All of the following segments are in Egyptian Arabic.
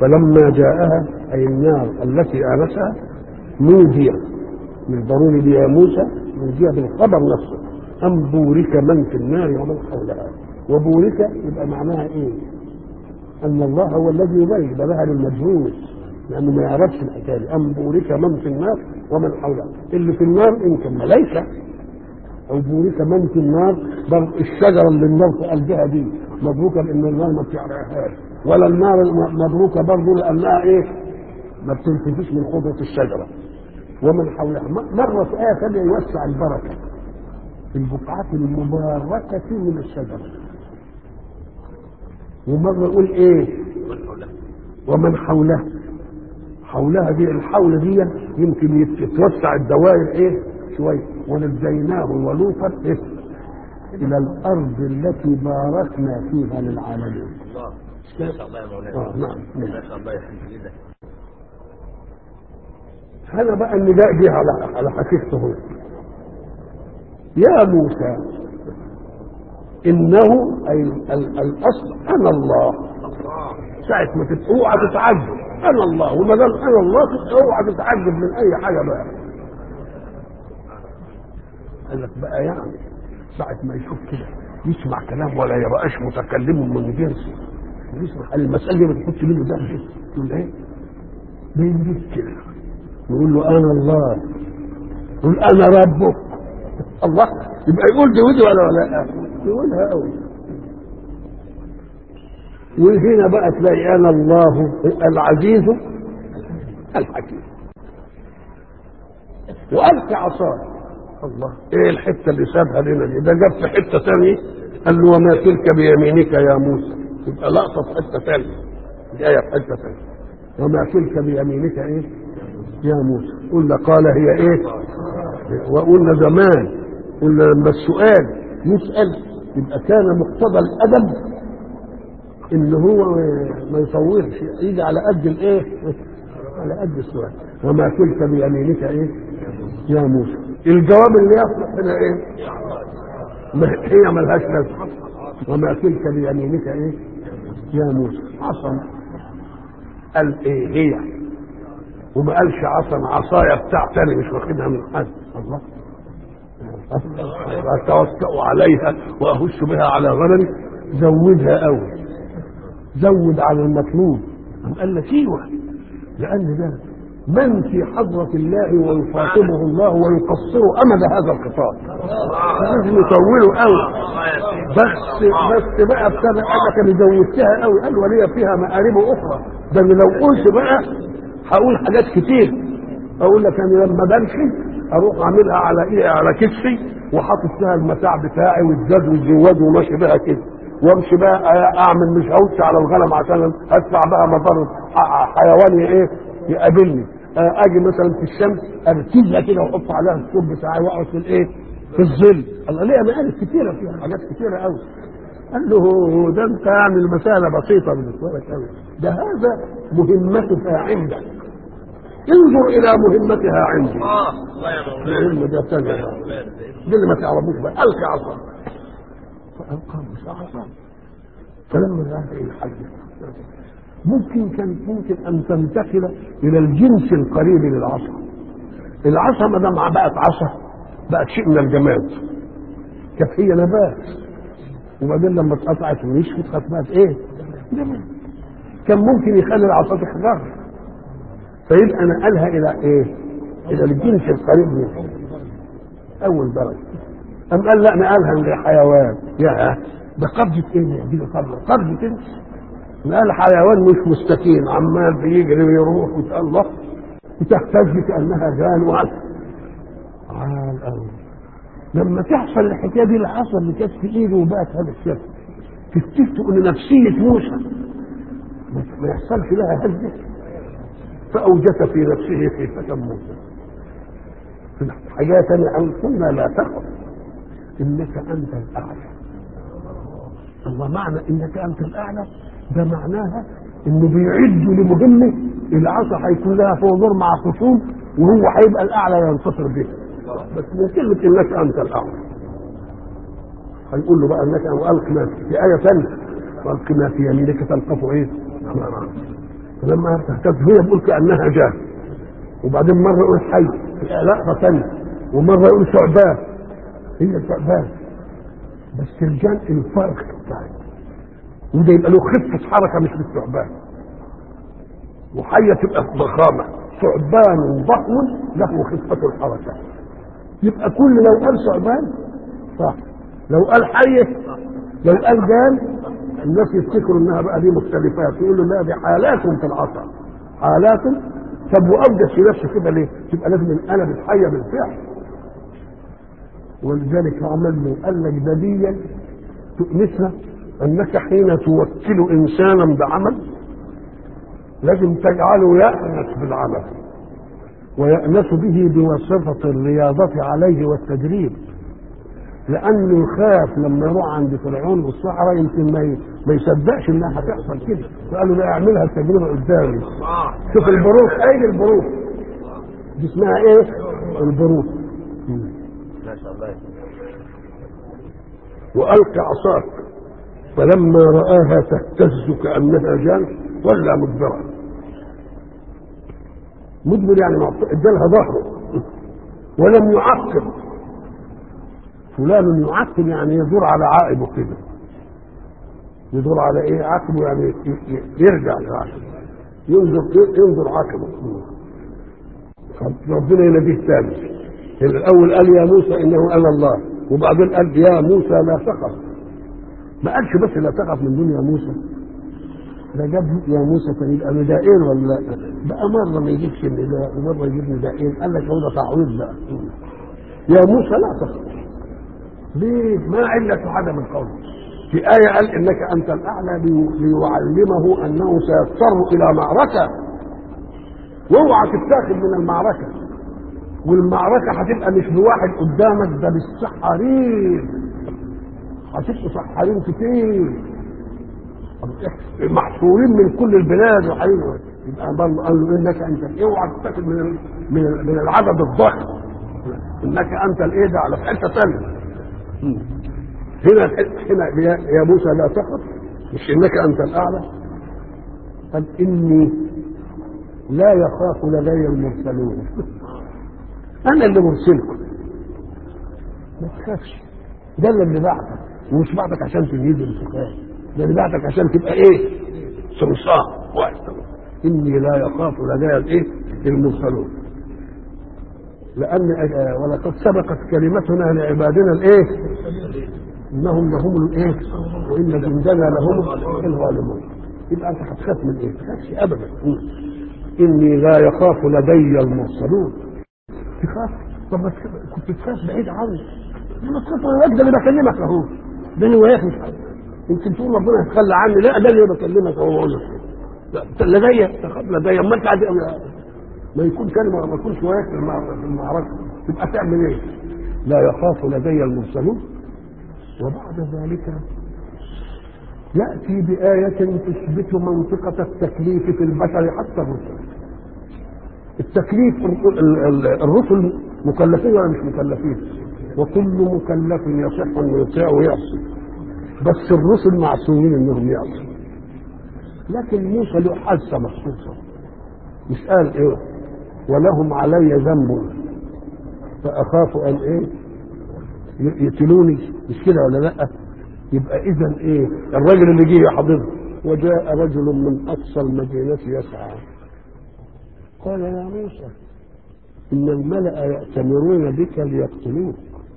فلما جاءها أي النار التي آنسها نودي من ضروري دي يا موسى نودي بالخبر نفسه أم بورك من في النار ومن حولها وبورك يبقى معناها إيه؟ أن الله هو الذي يبين ده لها للمجهول لأنه ما يعرفش الحكاية دي أم بورك من في النار ومن حولها اللي في النار يمكن ملائكة أو بورك من في النار بل الشجرة اللي النار في قلبها دي مبروكة لأن النار ما بتعرفهاش ولا النار مبروكة برضه لأنها إيه؟ ما بتنتفش من خضرة الشجرة ومن حولها مرة في آية ثانية يوسع البركة في البقعات المباركة من الشجرة ومرة يقول إيه؟ ومن حولها حولها دي الحول دي يمكن يتوسع الدوائر إيه؟ شوية ونجيناه ولوطا إيه؟ إلى الأرض التي باركنا فيها للعالمين. الله ما شاء الله يا مولانا آه نعم ما شاء الله يا حبيبي جدا هذا بقى النداء جه على على حقيقته هو. يا موسى انه اي ال- الاصل انا الله ساعة ما تت- اوعى تتعجب انا الله وما دام انا الله اوعى تتعجب من اي حاجه بقى قال لك بقى يعني ساعة ما يشوف كده يسمع كلام ولا يبقاش متكلم من جنسه يسمع المسألة دي ما تاخدش منه ده يقول ايه؟ بينجز كده يقول له انا الله يقول انا ربك الله يبقى يقول دي ودي ولا ولا يقولها قوي وهنا بقى تلاقي انا الله العزيز الحكيم والقي عصاك الله ايه الحته اللي سابها لنا دي ده جاب في حته ثانيه قال له وما تلك بيمينك يا موسى يبقى لقطه في حته ثانيه دي ايه في حته ثانيه وما تلك بيمينك ايه يا موسى قلنا قال هي ايه وقلنا زمان قلنا لما السؤال يسأل يبقى كان مقتضى الأدب إن هو ما يطولش يجي على قد الإيه؟ على قد السؤال وما تلك بيمينك إيه؟ يا موسى الجواب اللي يصلح هنا إيه؟ ما هي ملهاش لازمة وما تلك بيمينك إيه؟ يا موسى عصا قال إيه هي وما قالش عصا عصايا بتاع تاني مش واخدها من حد الله اتوكا عليها واهش بها على غنمي زودها قوي زود على المطلوب قام قال لك ايوه لان ده من في حضرة الله ويخاطبه الله ويقصر أمد هذا الخطاب لازم يطوله قوي بس بس بقى ابتدى قال لك انا زودتها قوي قال ولي فيها مآرب أخرى ده أنا لو قلت بقى هقول حاجات كتير اقول لك انا لما بمشي اروح اعملها على ايه على كتفي وحاطط فيها المتاع بتاعي والزاد والزواد وماشي بقى كده وامشي بقى اعمل مش هوش على الغنم عشان ادفع بقى مضر حيواني ايه يقابلني اجي مثلا في الشمس ارتجها كده واحط عليها الثوب بتاعي واقعد في الايه في الظل الله ليه مقالب كتيره فيها حاجات كتيره قوي قال له ده انت يعني المساله بسيطه بالنسبه لك قوي ده هذا مهمتها عندك انظر الى مهمتها عندي الله الله يا مولانا المهمه دي ثانيه دي اللي ما تعرفوش بقى القي عصا فالقى مش عصا فلما ذهب الى الحج ممكن كان ممكن ان تنتقل الى الجنس القريب للعصا العصا ما دام بقت عصا بقت شيء من الجماد كانت هي نبات وبعدين لما اتقطعت ونشفت خدت بقت ايه؟ جماد كان ممكن يخلي العصا تحجر فيبقى نقلها الى ايه؟ الى الجنس القريب منه اول درجه قام قال لا نقلها لحيوان يا ده قبضة ايه دي قبضة قبضة ايه نقل حيوان مش مستكين عمال بيجري ويروح وتألق وتهتز كأنها جان وعسل عال قوي لما تحصل الحكايه دي اللي حصل اللي كانت في ايده وبقت هذا الشكل تكتشف ان نفسيه موسى ما يحصلش لها هزه فأوجس في نفسه خيفة موسى حاجة ثانية أن قلنا لا تخف إنك أنت الأعلى الله معنى إنك أنت الأعلى ده معناها إنه بيعد لمهمة العصا هيكون لها فوق دور مع خصوم وهو هيبقى الأعلى ينتصر به بس من كلمة إنك أنت الأعلى هيقول له بقى إنك وألق ما في آية ثانية وألق ما في يمينك تلقف إيه؟ فلما تهتز هي بيقول كانها جان وبعدين مره يقول حي لا ثانيه ومره يقول ثعبان هي ثعبان بس الجان الفرق بتاعه وده يبقى له خفه حركه مش بالثعبان وحيه تبقى ضخامه ثعبان ضخم له خفه الحركه يبقى كل لو قال ثعبان صح لو قال حيه لو قال جان الناس يفتكروا انها بقى دي مختلفات يقولوا لا دي حالات في العصر حالات طب واوجد في نفسه كده ليه؟ تبقى لازم القلب الحيه بالفعل ولذلك عمل له قال لك دليلا تؤنسها انك حين توكل انسانا بعمل لازم تجعله يأنس بالعمل ويأنس به بواسطة الرياضة عليه والتدريب لأنه يخاف لما يروح عند فرعون والصحراء يمكن ما ما يصدقش إنها هتحصل كده فقال له لا اعملها التجربة قدامي شوف البروف أين البروف دي اسمها إيه؟ البروف ما شاء الله وألق عصاك فلما رآها تهتز كأنها جان ولا مدبرا مدبر يعني ادالها ظهره ولم يعقب فلان يعقب يعني يدور على عائبه كده يدور على ايه عقبه يعني يرجع لعقبه ينظر ينظر عقبه ربنا يناديه ثاني الاول قال يا موسى انه انا الله وبعدين قال يا موسى لا تخف ما قالش بس لا تخف من دون يا موسى ده جاب يا موسى فيبقى ندائين ولا لا بقى مره ما يجيبش النداء ومره يجيب ندائين قال لك هو ده تعويض بقى يا موسى لا تخف ليه ما علة عدم القول في آية قال إنك أنت الأعلى ليعلمه أنه سيضطر إلى معركة واوعى تتاخد من المعركة والمعركة هتبقى مش بواحد قدامك ده بالسحارين هتبقوا سحارين كتير محصورين من كل البلاد وحبيبي يبقى برضه قال له انك انت اوعى تتاخد من ال- من ال- من العدد الضخم انك انت الايه ده على في حته ثانيه هنا هنا يا- يا موسى لا تخف مش انك انت الاعلى قال اني لا يخاف لدي المرسلون انا اللي مرسلكم ما تخافش ده اللي بعتك ومش بعتك عشان تجيب الانتقام ده اللي بعتك عشان تبقى ايه صرصار واحد اني لا يخاف لدي الايه المرسلون لان آه، ولقد سبقت كلمتنا لعبادنا الايه انهم لهم الايه وان جندنا لهم الغالبون يبقى انت هتخاف من ايه؟ ما تخافش ابدا اني لا يخاف لدي المرسلون تخاف طب ما تخاف- كنت تخاف بعيد عني لما تخاف انا ده اللي بكلمك اهو ده اللي وياك مش عارف. يمكن تقول ربنا يتخلى عني لا ده اللي بكلمك اهو بقول لك لا أنت لدي تخاف لدي اما انت عاد ما يكون كلمه ما يكونش وياك في المع- في المعركه تبقى تعمل ايه؟ لا يخاف لدي المرسلون وبعد ذلك يأتي بآية تثبت منطقة التكليف في البشر حتى الرسل التكليف ال- ال- ال- الرسل مكلفين ولا مش مكلفين وكل مكلف يصح ان يطيع ويعصي بس الرسل معصومين انهم يعصوا لكن موسى له حادثه مخصوصه مش قال ايه ولهم علي ذنب فاخاف ان ايه ي- يقتلوني مش كده ولا لا يبقى اذا ايه الرجل اللي جه يحضره وجاء رجل من اقصى المدينه يسعى قال يا موسى إن الملأ يأتمرون بك ليقتلوك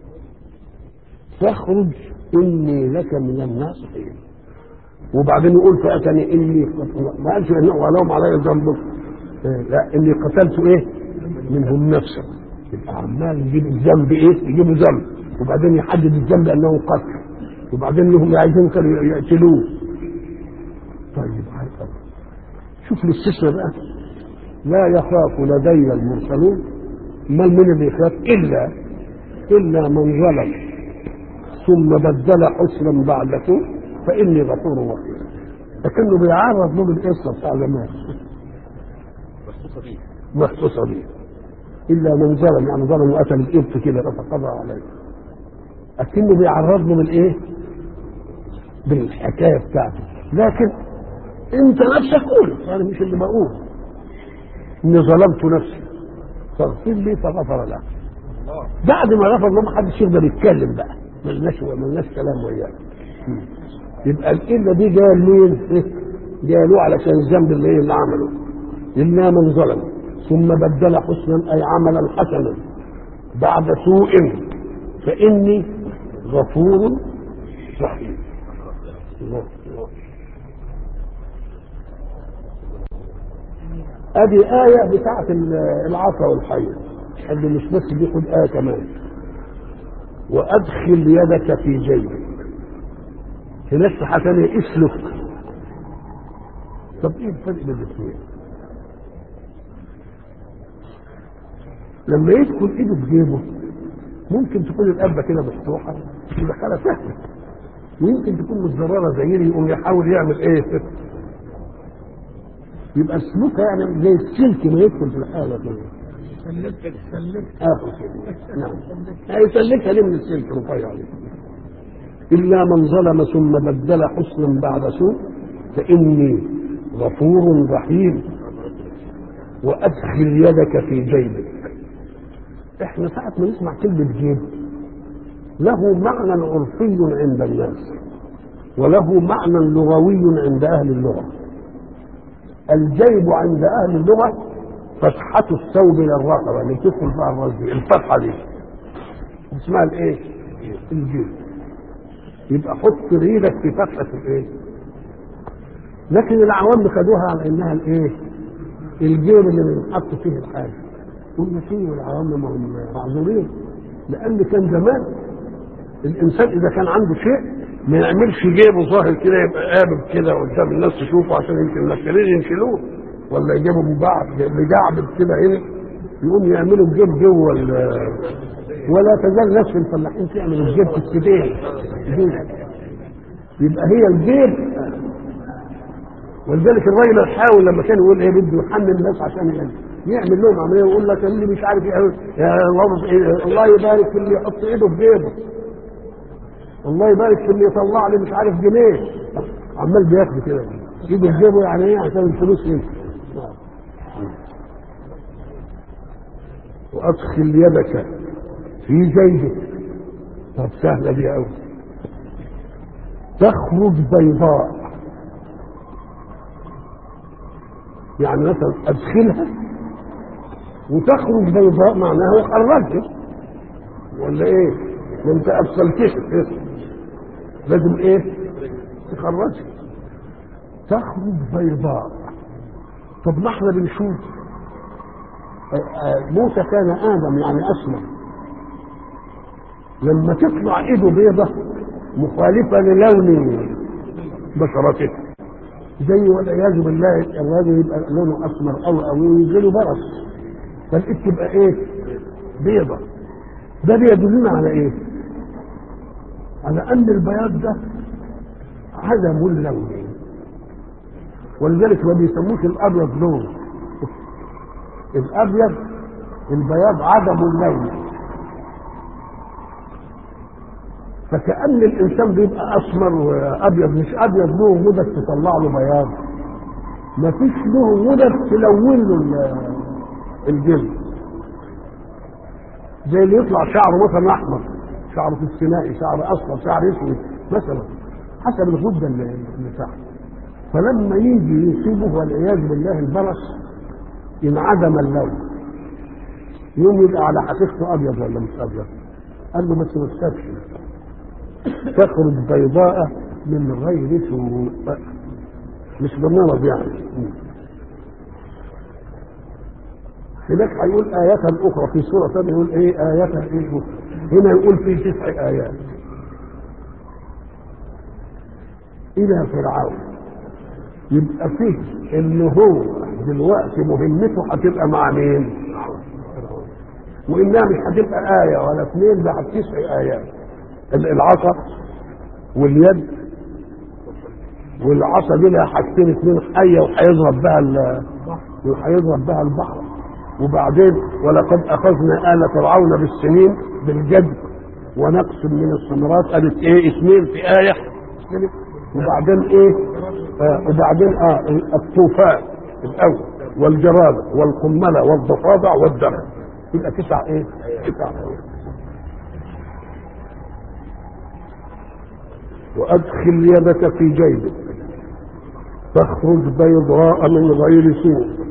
فاخرج إني لك من الناصحين وبعدين يقول فأتني إني ما قالش إنه ولهم علي ذنب إيه، لا إني قتلت إيه منهم نفسا يبقى عمال يجيب الذنب إيه يجيبوا ذنب وبعدين يحدد الذنب أنه قتل وبعدين انهم عايزين كانوا يقتلوه طيب عارف شوف الاستثناء بقى لا يخاف لدي المرسلون ما من اللي يخاف الا الا من ظلم ثم بدل حسنا بعد سوء فاني غفور رحيم لكنه بيعرض له بالقصه بتاع زمان مخصوصة بيه مخصوصه بيه الا من ظلم يعني ظلم وقتل الابت كده فتقضى عليه لكنه بيعرض له بالايه؟ بالحكايه بتاعته لكن انت نفسك قول انا مش اللي بقول اني ظلمت نفسي فاغفر لي فغفر له بعد ما غفر له ما حدش يقدر يتكلم بقى ملناش ملناش كلام وياه يبقى القله دي جايه لمين؟ إيه؟ جايه له علشان الذنب اللي ايه اللي عمله الا من ظلم ثم بدل حسنا اي عملا حسنا بعد سوء فاني غفور رحيم الله الله ادي آية بتاعت العصا والحية اللي مش بس بياخد آية كمان وأدخل يدك في جيبك هناك في حاجة ثانية اسلك طب ايه الفرق بين الاثنين؟ لما يدخل ايده في جيبه ممكن تكون القبه كده مفتوحه يدخلها سهله ويمكن تكون متزرره زي دي يقوم يحاول يعمل ايه يبقى سلوكها يعني زي السلك ما يدخل في الحاله كده سلمت سلمت اخر كده نعم هيسلكها ليه من السلك رفيع عليه الا من ظلم ثم بدل حسنا بعد سوء فاني غفور رحيم وادخل يدك في جيبك احنا ساعة ما نسمع كلمة جيب له معنى عرفي عند الناس وله معنى لغوي عند أهل اللغة الجيب عند أهل اللغة فتحة الثوب إلى الرقبة اللي تدخل فيها الراس دي الفتحة دي اسمها الايه؟ الجيب يبقى حط ايدك في فتحة الايه؟ لكن العوام خدوها على انها الايه؟ الجيب اللي بنحط فيه الحاجة قلنا فيه والعوام ما هم معذورين لان كان زمان الانسان اذا كان عنده شيء ما يعملش جيبه ظاهر كده يبقى قابل كده قدام الناس تشوفه عشان يمكن النشالين ينشلوه ولا يجيبوا من بعض مجعبد كده هنا يقوم يعملوا الجيب جوه ولا تزال ناس في الفلاحين تعمل الجيب في السبيل يبقى هي الجيب ولذلك الراجل الحاول لما كان يقول ايه بده يحمل الناس عشان يعني يعمل لهم عمليه ويقول لك اللي مش عارف يعمل يا الله الله يبارك في اللي يحط ايده في جيبه الله يبارك في اللي يطلع لي مش عارف جنيه عمال بياخد كده ايده في جيبه يعني ايه عشان الفلوس يمشي وادخل يدك في جيبك طب سهله دي قوي تخرج بيضاء يعني مثلا ادخلها وتخرج بيضاء معناها خرجت ولا ايه؟ ما انت ادخلتها إيه؟ لازم ايه؟ تخرجها تخرج بيضاء طب ما احنا بنشوف موسى كان ادم يعني اسمر لما تطلع ايده بيضة مخالفة للون بشرته زي والعياذ بالله الراجل يبقى لونه اسمر او او يجيله برص فالايد تبقى ايه؟ بيضة ده بيدلنا على ايه؟ على ان البياض ده عدم اللون ولذلك ما بيسموش الابيض لون الابيض البياض عدم اللون فكأن الإنسان بيبقى أسمر وأبيض مش أبيض له مدد تطلع له بياض ما فيش له مدد تلون له الجلد زي اللي يطلع شعره مثلا أحمر شعره في السمائي شعر أصفر شعر أسود مثلا حسب الغدة اللي تحت فلما يجي يصيبه والعياذ بالله البرص انعدم اللون يوم يبقى على حقيقته أبيض ولا مش أبيض قال له بس ما تخافش تخرج بيضاء من غير سوء مش بمرض يعني هناك هيقول آيات أخرى في سورة ثانية يقول إيه آيات إيه هنا يقول في تسع آيات إلى فرعون يبقى فيه إن هو دلوقتي مهمته هتبقى مع مين؟ وإنها مش هتبقى آية ولا اثنين ده تسع آيات العصا واليد والعصا دي لها حاجتين اثنين حيه وهيضرب بها وهيضرب بها البحر وبعدين ولقد اخذنا ال فرعون بالسنين بالجد ونقص من الثمرات قالت ايه اسمين في ايه وبعدين ايه آه وبعدين اه الطوفان الاول والجراد والقمله والضفادع والدم يبقى تسع ايه؟ تسع ايات وادخل يدك في جيبك تخرج بيضاء من غير سوء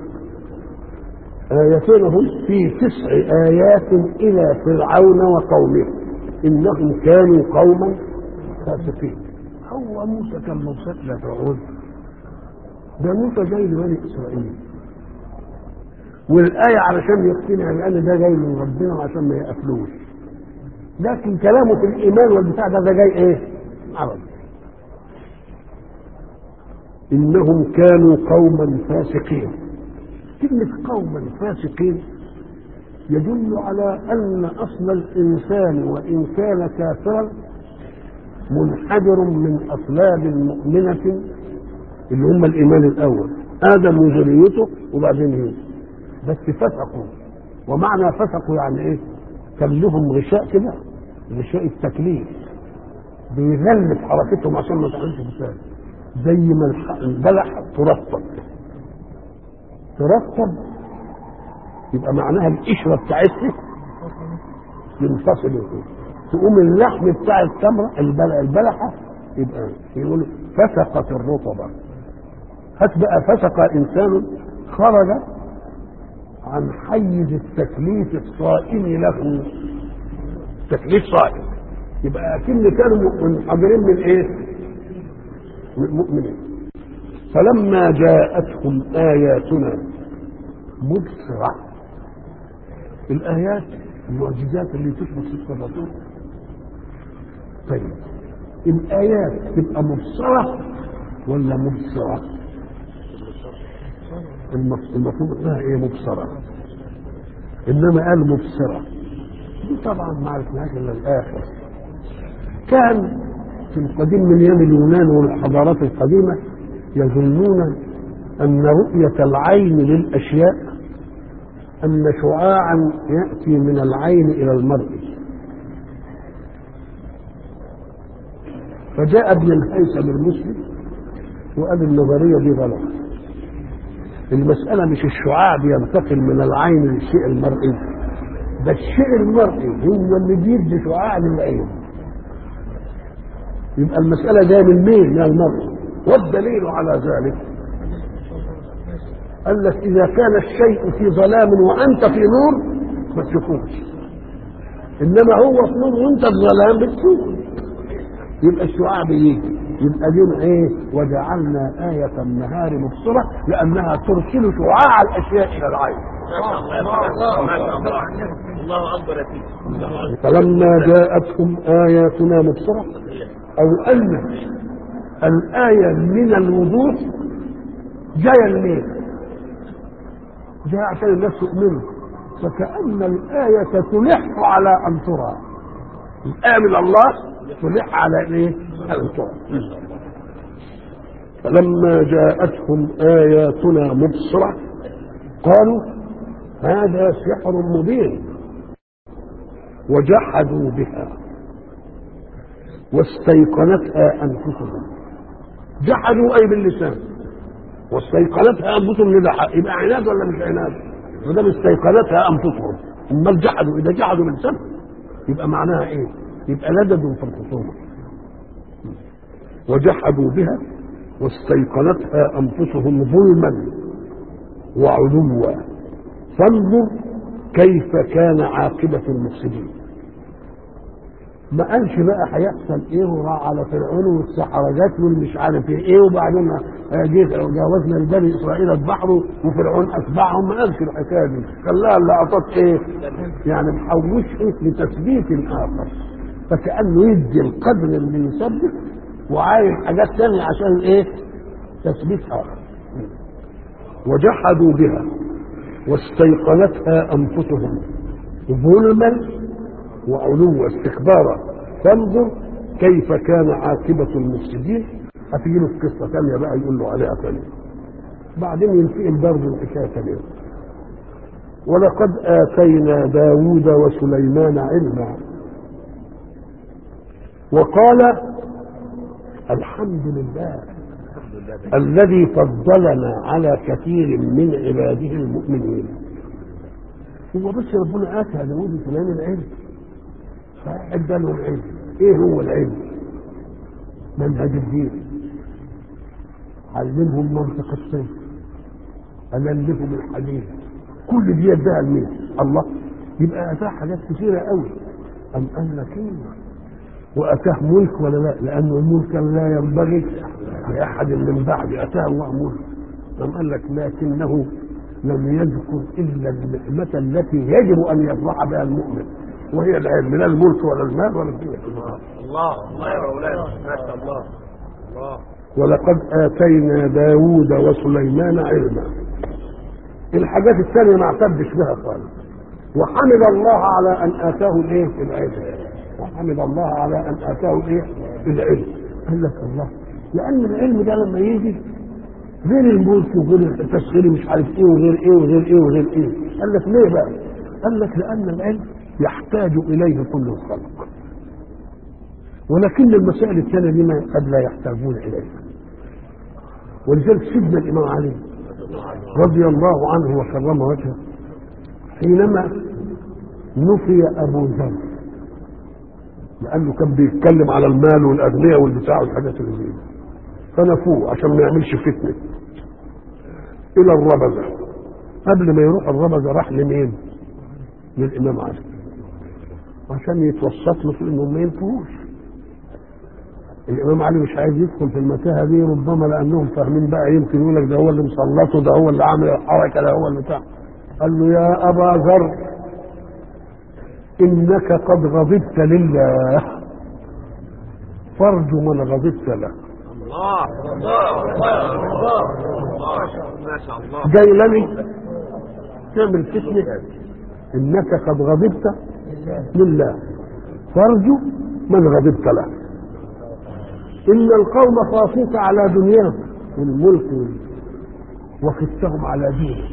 آيتين هم في تسع آيات إلى فرعون وقومه إنهم كانوا قوما فاسقين هو موسى كان مرسل لفرعون ده موسى جاي لبني إسرائيل والآية علشان يقتنع بأن ده جاي من ربنا وعشان ما يقفلوش لكن كلامه في الإيمان والبتاع ده ده جاي إيه؟ عربي إنهم كانوا قوما فاسقين كلمة قوما فاسقين يدل على أن أصل الإنسان وإن كان كافرا منحدر من أصلاب مؤمنة اللي هم الإيمان الأول آدم وذريته وبعدين هي بس فسقوا ومعنى فسقوا يعني إيه؟ كان لهم غشاء كده غشاء التكليف بيغلف حركتهم عشان ما تعملش فساد زي ما البلح ترطب ترطب يبقى معناها القشره بتاعتها ينفصل تقوم اللحم بتاع التمره البلح البلحه يبقى يقول فسقت الرطبه هات بقى فسق انسان خرج عن حيز التكليف الصائم له تكليف صائم يبقى اكن كانوا منحدرين من ايه؟ من مؤمنين فلما جاءتهم اياتنا مبصره الايات المعجزات اللي تثبت صدق الرسول طيب الايات تبقى مبصره ولا مبصره المفروض انها ايه مبصره انما قال مبصره دي طبعا ما عرفناهاش الا الاخر كان في القديم من ايام اليونان والحضارات القديمه يظنون ان رؤيه العين للاشياء ان شعاعا ياتي من العين الى المرء فجاء ابن الهيثم المسلم وقال النظريه دي غلط المساله مش الشعاع بينتقل من العين للشيء المرئي ده الشيء المرئي هو اللي بيدي شعاع للعين يبقى المسألة جاية من مين؟ من المرء والدليل على ذلك قال لك إذا كان الشيء في ظلام وأنت في نور ما تشوفوش إنما هو في نور وأنت في ظلام بتشوف يبقى الشعاع بيجي يبقى دي ايه وجعلنا آية النهار مبصرة لأنها ترسل شعاع الأشياء إلى العين الله اكبر يا سيدي فلما جاءتهم آياتنا مبصرة أو أن الآية من الوضوح جاية منين؟ جاية عشان الناس تؤمنوا فكأن الآية تلح على أن ترى الآية من الله تلح على إيه؟ على أن ترى فلما جاءتهم آياتنا مبصرة قالوا هذا سحر مبين وجحدوا بها واستيقنتها انفسهم جحدوا اي باللسان واستيقنتها انفسهم لله يبقى عناد ولا مش عناد؟ ما دام استيقنتها انفسهم امال جحدوا اذا جحدوا باللسان يبقى معناها ايه؟ يبقى لددوا في الخصومه وجحدوا بها واستيقنتها انفسهم ظلما وعلوا فانظر كيف كان عاقبه المفسدين ما قالش بقى هيحصل ايه وراح على فرعون والسحرة جات له مش عارف ايه وبعدين جيت جاوزنا لبني اسرائيل البحر وفرعون اتبعهم ما قالش الحكايه دي خلاها اللقطات ايه؟ يعني محوش ايه لتثبيت اخر فكانه يدي القدر اللي يثبت وعايز حاجات ثانيه عشان ايه؟ تثبيت اخر وجحدوا بها واستيقنتها انفسهم ظلما وعلوا استكبارا فانظر كيف كان عاقبة المفسدين هتيجي له في قصة ثانية بقى يقول له عليها ثانية بعدين ينتقل برضه الحكاية ثانية ولقد آتينا داود وسليمان علما وقال الحمد لله لله الذي فضلنا على كثير من عباده المؤمنين هو بس ربنا اتى داوود فلان العلم فادى له العلم ايه هو العلم منهج الدين علمهم منطق السيف أللفهم الحديث كل دي اداها لمين الله يبقى اتاه حاجات كثيره قوي ام قال لك ايه واتاه ملك ولا لا لانه الملك لا ينبغي لاحد من بعد اتاه الله ملك ام قال لك لكنه لم يذكر الا النعمه التي يجب ان يفرح بها المؤمن وهي العلم لا الملك ولا المال ولا الدنيا الله الله يا مولانا ما شاء الله الله ولقد اتينا داود وسليمان علما الحاجات الثانيه ما اعتدش بها خالص وحمد الله على ان اتاه الايه العلم وحمد الله على ان اتاه الايه العلم قال لك الله لان العلم ده لما يجي غير الملك وغير التسخير مش عارف ايه وغير ايه وغير ايه وغير ايه قال لك ليه بقى قال لك لان العلم يحتاج اليه كل الخلق ولكن المسائل الثانيه دي ما- قد لا يحتاجون اليها ولذلك سيدنا الامام علي رضي الله عنه وكرم وجهه حينما نفي ابو ذر لانه كان بيتكلم على المال والاغنياء والبتاع والحاجات اللي زي دي فنفوه عشان ما يعملش فتنه الى الربذه قبل ما يروح الربذه راح لمين؟ للامام علي عشان يتوسط له في انه ما ينفوش الامام علي مش عايز يدخل في المتاهه دي ربما لانهم فاهمين بقى يمكن يقول لك ده هو اللي مسلطه ده هو اللي عامل الحركه ده هو اللي بتاع قال له يا ابا ذر انك قد غضبت لله فارجو من غضبت له الله الله الله الله ما شاء الله جاي لني تعمل فتنه انك قد غضبت لله فارجو من غضبت له ان القوم خافوك على دنياهم والملك وال- وخفتهم على دينك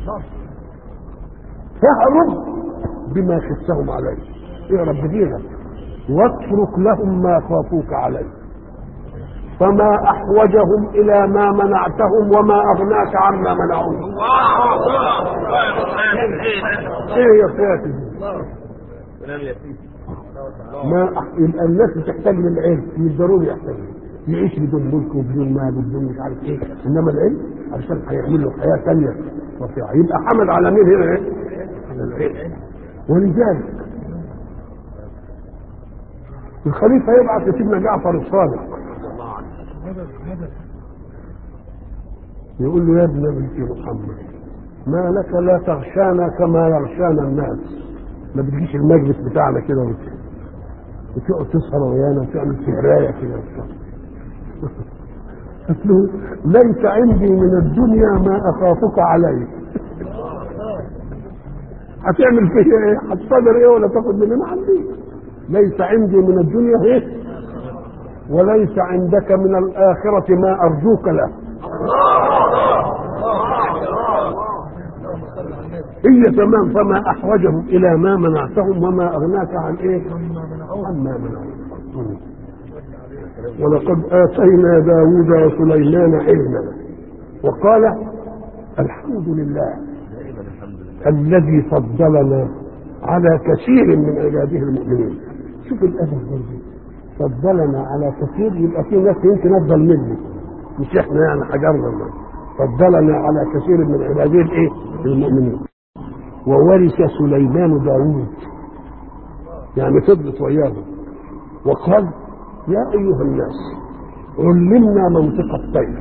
فاهرب بما خفتهم عليه اهرب بدينك واترك لهم ما خافوك عليه فما احوجهم الى ما منعتهم وما اغناك عما منعوك الله الله الله يا مولانا ايه ايه يا فاتن كلام يتيم ما أح... يبقى الناس بتحتاج للعلم مش ضروري يحتاج يعيش بدون ملك وبدون مال وبدون مش عارف ايه انما العلم عشان هيعمل له حياه ثانيه رفيعه يبقى حمد على مين هنا ايه؟ على العلم ولذلك الخليفه يبعث لسيدنا جعفر الصادق الله عنه يقول له يا ابن بنت محمد ما لك لا تغشانا كما يغشانا الناس ما بتجيش المجلس بتاعنا كده وت- وتقعد تسهر ويانا وتعمل سهرايه كده وبتاع. قلت له ليس عندي من الدنيا ما اخافك عليه هتعمل فيا ايه؟ هتصدر ايه ولا تاخد مننا عندي ليس عندي من الدنيا ايه؟ وليس عندك من الاخره ما ارجوك له هي تمام فما احوجهم الى ما منعتهم وما اغناك عن ايه؟ عن ما منعوك ولقد اتينا داود وسليمان علما وقال الحمد لله الذي فضلنا على كثير من عباده المؤمنين شوف الادب برضه فضلنا على كثير يبقى في ناس يمكن افضل مني مش احنا يعني حجرنا الله. فضلنا على كثير من عباده الايه؟ المؤمنين وورث سليمان داوود يعني فضلت وياهم وقال يا ايها الناس علمنا منطق الطير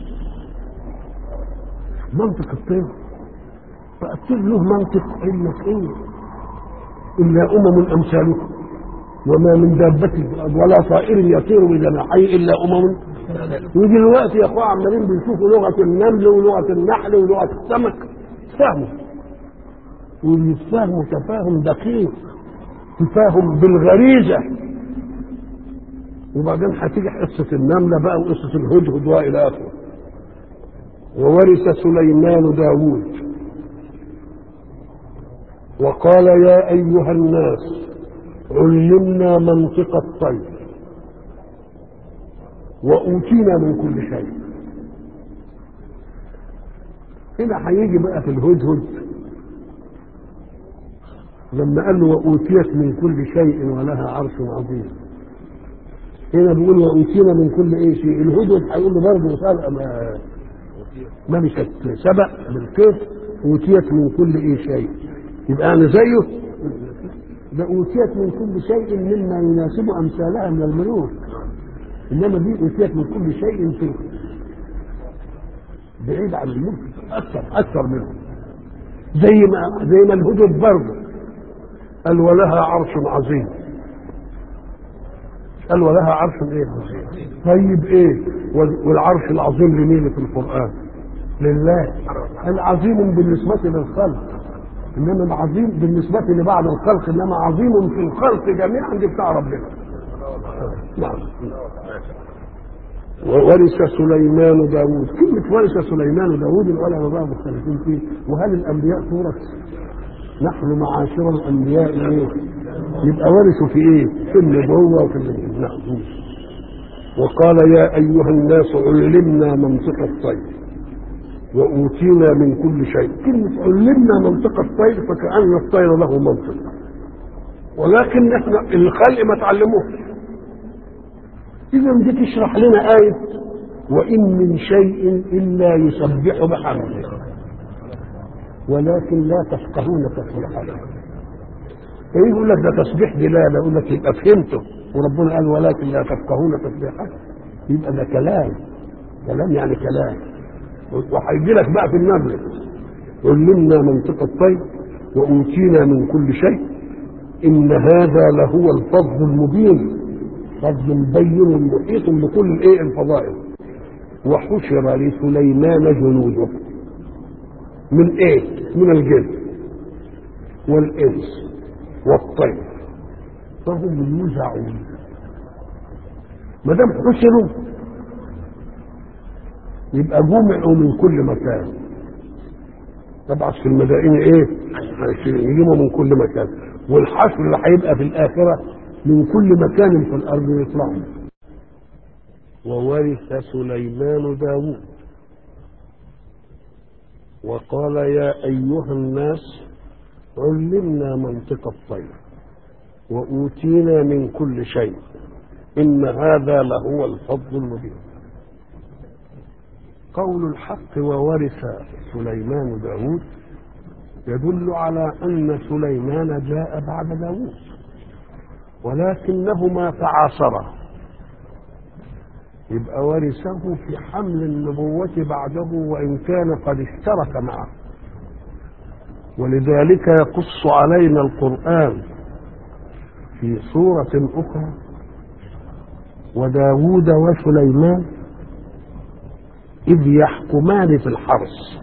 منطق الطير فالطير له منطق انك ايه الا امم امثالكم وما من دابة ولا طائر يطير بجناحيه الا امم ودلوقتي يا اخوان عمالين بيشوفوا لغه النمل ولغه النحل ولغه السمك فهموا ويتفاهموا تفاهم دقيق تفاهم بالغريزه وبعدين هتيجي حصه النمله بقى وقصه الهدهد والى اخره وورث سليمان داوود وقال يا ايها الناس علمنا منطق الطير واوتينا من كل شيء هنا هيجي بقى في الهدهد لما قال له وأوتيت من كل شيء ولها عرش عظيم هنا بيقول وأوتينا من كل ايه شيء الهدهد هيقول له برضه سبق ما ملكة سبق بالكيف أوتيت من كل ايه شيء يبقى أنا زيه ده أوتيت من كل شيء مما يناسب أمثالها من الملوك إنما دي أوتيت من كل شيء في بعيد عن الملك أكثر أكثر منه زي ما زي ما الهدد برضه قال ولها عرش عظيم قال ولها عرش ايه طيب ايه والعرش العظيم لمين في القرآن لله العظيم بالنسبة للخلق انما العظيم بالنسبة لبعض الخلق انما عظيم في الخلق جميعا دي بتاع ربنا نعم وورث سليمان داود كلمة ورث سليمان داود العلماء بقى مختلفين فيه وهل الأنبياء تورث؟ نحن معاشر الأنبياء إيه؟ يبقى ورثوا في إيه؟ في النبوة وفي ال- نعم وقال يا أيها الناس علمنا منطق الطير وأوتينا من كل شيء كلمة علمنا منطق الطير فكأن الطير له منطق ولكن احنا الخلق ما تعلموش إذا دي تشرح لنا آية وإن من شيء إلا يسبح بحمده ولكن لا تفقهون تسبيحه إيه يقول لك ده تسبيح دلالة يقول لك يبقى فهمته وربنا قال ولكن لا تفقهون تسبيحه يبقى ده كلام كلام يعني كلام وهيجي لك بقى في النبل علمنا منطق الطير وأوتينا من كل شيء إن هذا لهو الفضل المبين فضل مبين محيط بكل الايه الفضائل وحشر لسليمان جنوده من ايه من الجن والانس والطير فهم يوزعون ما دام حشروا يبقى جمعوا من كل مكان طبعا في المدائن ايه يجيبوا من كل مكان والحشر اللي هيبقى في الاخره من كل مكان في الارض يطلعوا وورث سليمان داود وقال يا ايها الناس علمنا منطق الطير واوتينا من كل شيء ان هذا لهو الفضل المبين قول الحق وورث سليمان داود يدل على ان سليمان جاء بعد داود ولكنهما تعاصرا يبقى ورثه في حمل النبوة بعده وإن كان قد اشترك معه ولذلك يقص علينا القرآن في سورة أخرى وداود وسليمان إذ يحكمان في الحرث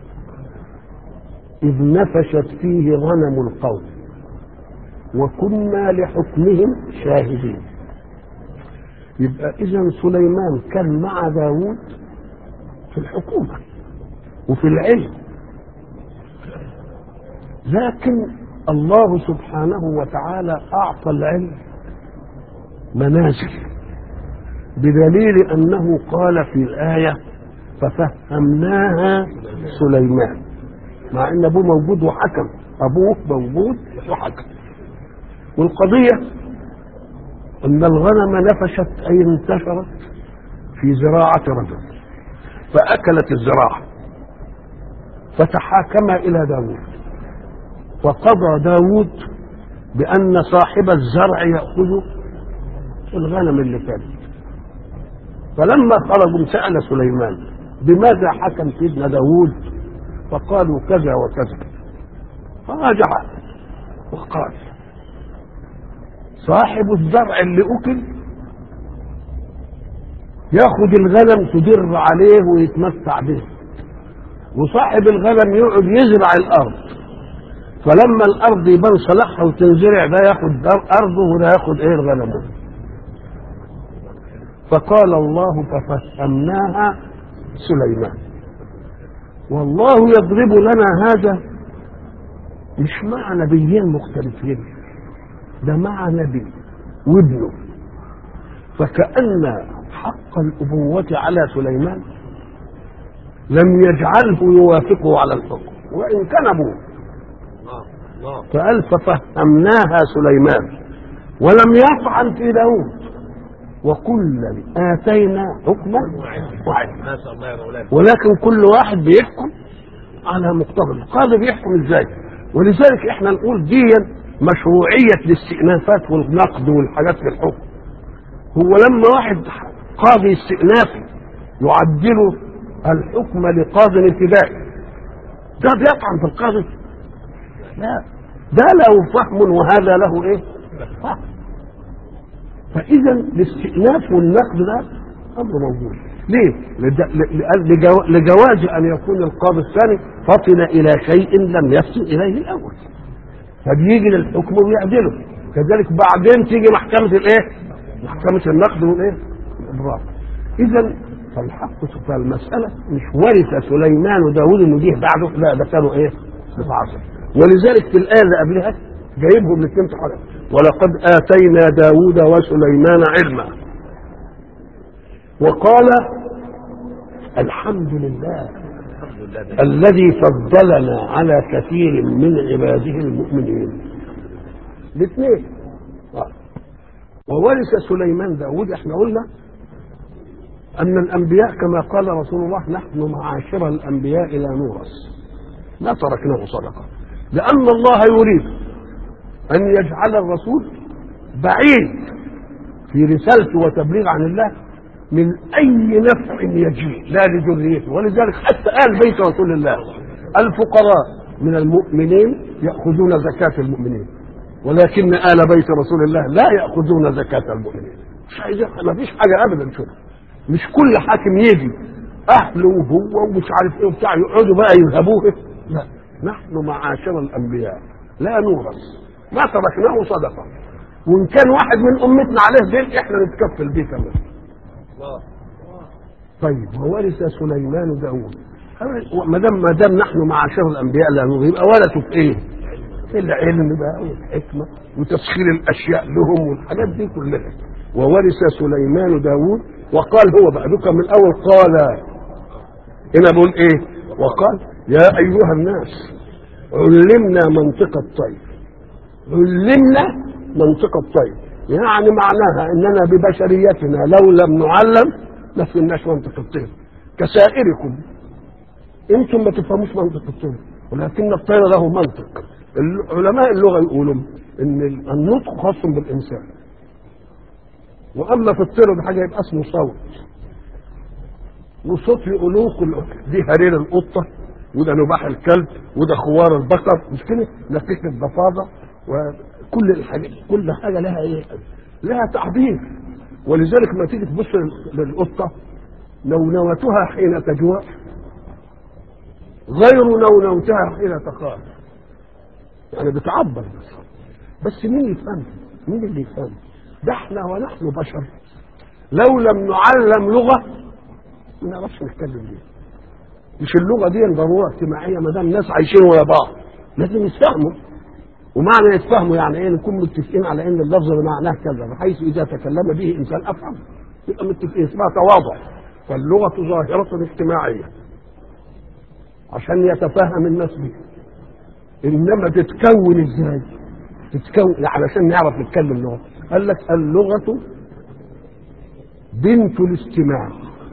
إذ نفشت فيه غنم القوم وكنا لحكمهم شاهدين يبقى إذا سليمان كان مع داود في الحكومة وفي العلم لكن الله سبحانه وتعالى أعطى العلم منازل بدليل أنه قال في الآية ففهمناها سليمان مع أن أبوه موجود وحكم أبوه موجود وحكم والقضية أن الغنم نفشت أي انتشرت في زراعة رجل فأكلت الزراعة فتحاكم إلى داود وقضى داود بأن صاحب الزرع يأخذ الغنم اللي كانت فلما خرجوا سأل سليمان بماذا حكم سيدنا داود فقالوا كذا وكذا فرجع وقال صاحب الزرع اللي اكل ياخد الغنم تدر عليه ويتمتع به وصاحب الغنم يقعد يزرع الارض فلما الارض يبان صلاحها وتنزرع ده ياخد ارضه وده ياخد ايه الغنم فقال الله ففهمناها سليمان والله يضرب لنا هذا مش مع نبيين مختلفين ده مع نبي وابنه فكأن حق الأبوة على سليمان لم يجعله يوافقه على الحكم وان كان ابوه الله الله فقال ففهمناها سليمان ولم يفعل في داود وكلا اتينا حكما وعلما ما شاء الله يا مولانا ولكن كل واحد بيحكم على مقتضى القاضي بيحكم ازاي ولذلك احنا نقول دي مشروعية الاستئنافات والنقد والحاجات في الحكم هو لما واحد قاضي استئنافي يعدل الحكم لقاضي ابتدائي ده بيطعن في القاضي لا ده له فهم وهذا له ايه فهم فاذا الاستئناف والنقد ده امر موجود ليه لد- ل- لجو- لجواز ان يكون القاضي الثاني فطن الى شيء لم يفطن اليه الاول فبيجي للحكم ويعدله كذلك بعدين تيجي محكمه الايه محكمه النقد والايه الابراء اذا فالحق فالمساله مش ورث سليمان وداود انه جه بعده لا ده كانوا ايه متعاصر ولذلك في الايه اللي قبلها جايبهم الاثنين في حلقه ولقد اتينا داود وسليمان علما وقال الحمد لله الحمد لله ده الذي فضلنا على كثير من عباده المؤمنين الاثنين آه. وورث سليمان داود احنا قلنا ان الانبياء كما قال رسول الله نحن معاشر الانبياء لا نورث ما تركناه صدقه لان الله يريد ان يجعل الرسول بعيد في رسالته وتبليغ عن الله من اي نفع يجيء لا لذريته ولذلك حتى ال بيت رسول الله الفقراء من المؤمنين ياخذون زكاه المؤمنين ولكن ال بيت رسول الله لا ياخذون زكاه المؤمنين مش عايزين ما فيش حاجه ابدا كده مش كل حاكم يجي اهله وهو ومش عارف ايه وبتاع يقعدوا بقى يذهبوه لا نحن معاشر الانبياء لا نورث ما تركناه صدقه وان كان واحد من امتنا عليه دين احنا نتكفل بيه كمان الله طيب وورث سليمان داود ما دام ما دام نحن معاشر الانبياء لا نورث يبقى ورثوا في ايه؟ في العلم بقى والحكمه وتسخير الاشياء لهم والحاجات دي كلها وورث سليمان داود وقال هو بقى ذكر من الاول قال هنا بقول ايه؟ وقال يا ايها الناس علمنا منطق الطير علمنا منطق الطير يعني معناها اننا ببشريتنا لو لم نعلم ما فهمناش منطق الطير كسائركم انتم ما تفهموش منطق الطير ولكن الطير له منطق علماء اللغه يقولوا ان النطق خاص بالانسان واما في الطير ده حاجه يبقى اسمه صوت وصوت يقولوه كل دي هرير القطه وده نباح الكلب وده خوار البقر مش كده لقيت الضفادع وكل الحاجات كل حاجه لها ايه لها تعبير ولذلك ما تيجي تبص للقطه نونوتها حين تجوع غير نونوتها حين تخاف يعني بتعبر بس بس مين يفهم مين اللي يفهم ده احنا ونحن بشر لو لم نعلم لغه ما نعرفش نتكلم بيها مش اللغه دي ضروره اجتماعيه ما دام الناس عايشين ويا بعض لازم يتفهموا ومعنى يتفهموا يعني ايه نكون متفقين على ان اللفظ بمعناه كذا بحيث اذا تكلم به انسان افهم يبقى متفقين اسمها تواضع فاللغه ظاهره اجتماعيه عشان يتفهم الناس بها انما تتكون ازاي؟ تتكون علشان نعرف نتكلم لغه قال لك اللغه بنت الاستماع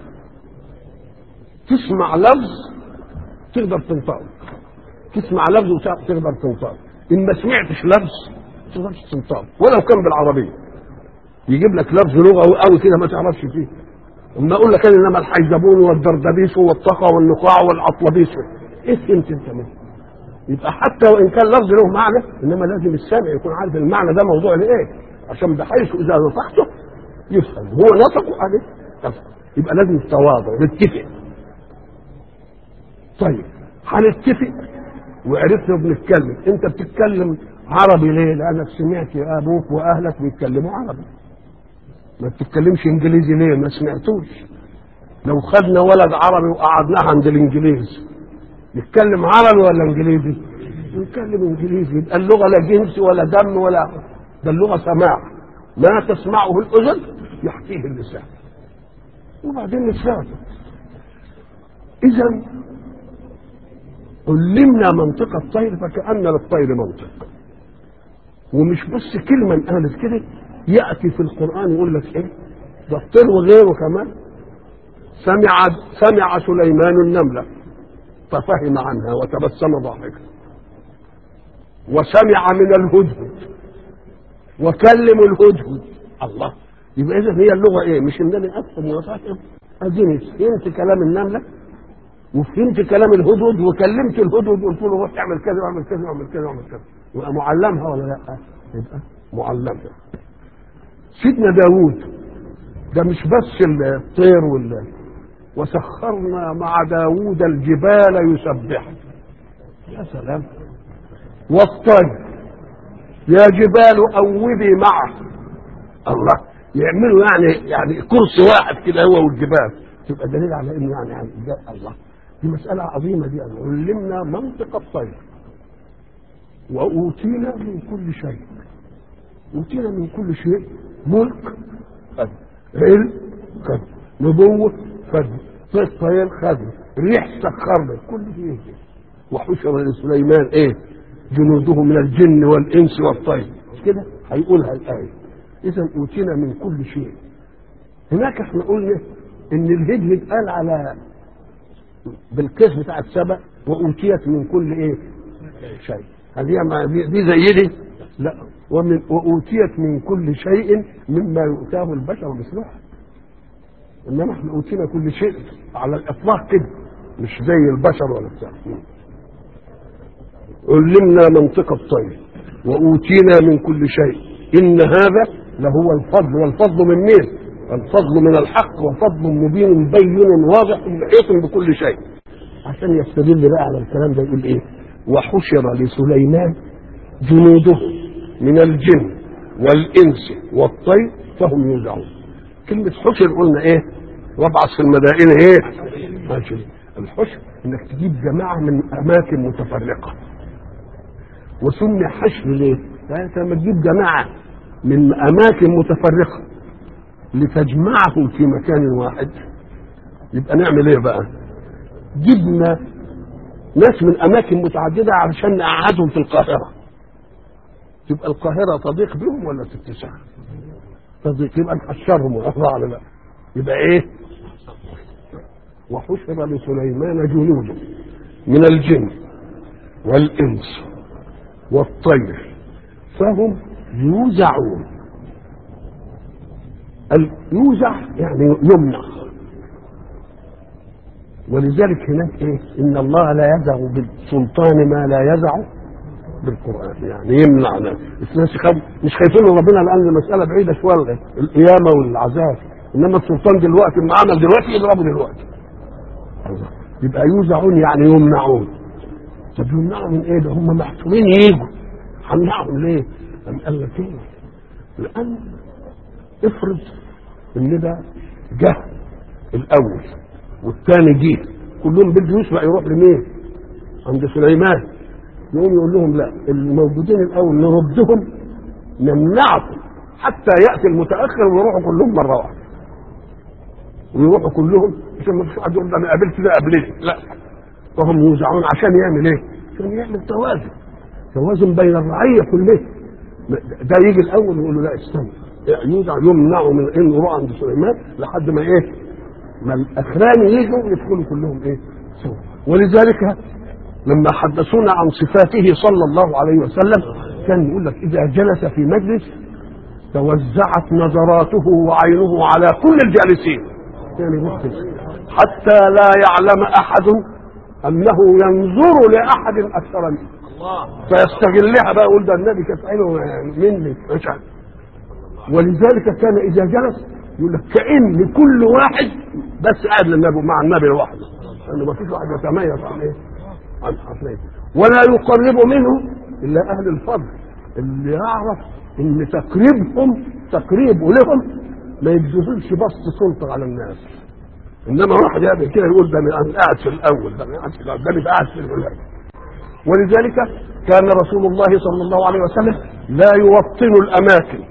تسمع لفظ تقدر تنطقه تسمع لفظ وتقدر تنطقه ان ما سمعتش لفظ ما تقدرش تنطقه ولو كان بالعربيه يجيب لك لفظ لغه قوي كده ما تعرفش فيه اما اقول لك انا انما الحيزبون والدردبيس والطقه والنقاع والعطلبيس ايه فهمت انت منه؟ يبقى حتى وان كان لفظ له معنى انما لازم السامع يكون عارف المعنى ده موضوع لايه عشان بحيث اذا نطقته يفهم هو نطقه عليه يفهم يبقى لازم التواضع نتفق طيب هنتفق وعرفنا بنتكلم انت بتتكلم عربي ليه لانك سمعت ابوك واهلك بيتكلموا عربي ما بتتكلمش انجليزي ليه ما سمعتوش لو خدنا ولد عربي وقعدناه عند الانجليز يتكلم عربي ولا انجليزي يتكلم انجليزي يبقى اللغه لا جنس ولا دم ولا ده اللغه سماع ما تسمعه الاذن يحكيه اللسان وبعدين نتفاهم إذا علمنا منطق الطير فكأن للطير منطق ومش بس كلمة قالت كده يأتي في القرآن يقول لك إيه ده الطير وغيره كمان سمع سمع سليمان النملة ففهم عنها وتبسم ضاحكا وسمع من الهدهد وكلم الهدهد الله يبقى اذا هي اللغه ايه مش ان انا افهم وافهم اديني فهمت كلام النمله وفهمت كلام الهدهد وكلمت الهدهد وقلت له روح اعمل كذا واعمل كذا واعمل كذا واعمل كذا يبقى معلمها ولا لا؟ يبقى معلمها سيدنا داوود ده مش بس الطير وال وسخرنا مع داوود الجبال يسبحن يا سلام والطير يا جبال أوبي معه الله يعملوا يعني يعني كرسي واحد كده هو والجبال تبقى دليل على انه يعني, يعني ده الله دي مسألة عظيمة دي يعني علمنا منطق الطير وأوتينا من كل شيء أوتينا من كل شيء ملك خد علم خد نبوة خد طير خد ريح سخرنا كل شيء وحشر لسليمان ايه جنوده من الجن والانس والطير مش كده هيقولها الايه اذا اوتينا من كل شيء هناك احنا قلنا ان الهدهد قال على بالقيس بتاع السبع واوتيت من كل ايه شيء هل هي مع دي, دي زي دي لا ومن واوتيت من كل شيء مما يؤتاه البشر مثلها انما احنا اوتينا كل شيء على الاطلاق كده مش زي البشر ولا بتاع علمنا منطق الطير وأوتينا من كل شيء إن هذا لهو الفضل والفضل من مين؟ الفضل من الحق وفضل مبين بين واضح محيط بكل شيء عشان يستدل بقى على الكلام ده يقول ايه وحشر لسليمان جنوده من الجن والانس والطير فهم يوزعون كلمة حشر قلنا ايه وابعث في المدائن ايه ماشي الحشر انك تجيب جماعة من اماكن متفرقة وسمي حشر ليه؟ يعني انت لما تجيب جماعه من اماكن متفرقه لتجمعهم في مكان واحد يبقى نعمل ايه بقى؟ جبنا ناس من اماكن متعدده علشان نقعدهم في القاهره تبقى القاهره تضيق بهم ولا تتسع؟ تضيق يبقى نحشرهم ونحضر على لا يبقى ايه؟ وحشر لسليمان جنوده من الجن والانس والطير فهم يوزعون يوزع يعني يمنع ولذلك هناك ايه ان الله لا يزع بالسلطان ما لا يزع بالقران يعني يمنع الناس مش خايفين من ربنا لان المساله بعيده شويه القيامه والعذاب انما السلطان دلوقتي ما عمل دلوقتي يضربه دلوقتي يبقى يوزعون يعني يمنعون طب يمنعوا من ايه ده هم محتومين يجوا همنعهم ليه؟ قام قال لك ايه؟ لان افرض ان ده جه الاول والثاني جه كلهم بده يسبق يروح لمين؟ عند سليمان يقوم يقول لهم لا الموجودين الاول نردهم نمنعهم حتى ياتي المتاخر ويروحوا كلهم مره واحده ويروحوا كلهم عشان ما فيش واحد يقول ده انا قابلت ده قبلتي لا وهم يوزعون عشان يعمل ايه؟ عشان يعمل توازن توازن بين الرعيه كلها ده يجي الاول ويقول له لا استنى يوزع يمنعوا من انه يروح عند سليمان لحد ما ايه؟ ما الاخراني يجوا يدخلوا كلهم ايه؟ سوا ولذلك لما حدثونا عن صفاته صلى الله عليه وسلم كان يقول لك اذا جلس في مجلس توزعت نظراته وعينه على كل الجالسين يعني حتى لا يعلم احد انه ينظر لاحد اكثر منه فيستغلها بقى يقول ده النبي كانت عينه مني مش عارف ولذلك كان اذا جلس يقول لك كان كل واحد بس قاعد للنبي مع النبي لوحده لانه ما فيش واحد يتميز عن ايه؟ عن حصرين ولا يقرب منه الا اهل الفضل اللي يعرف ان تقريبهم تقريبه لهم ما يبذلش بسط سلطه على الناس انما واحد يعمل كده يقول ده انا قاعد في الاول ده انا قاعد في الاول ده انا قاعد في الاول ولذلك كان رسول الله صلى الله عليه وسلم لا يوطن الاماكن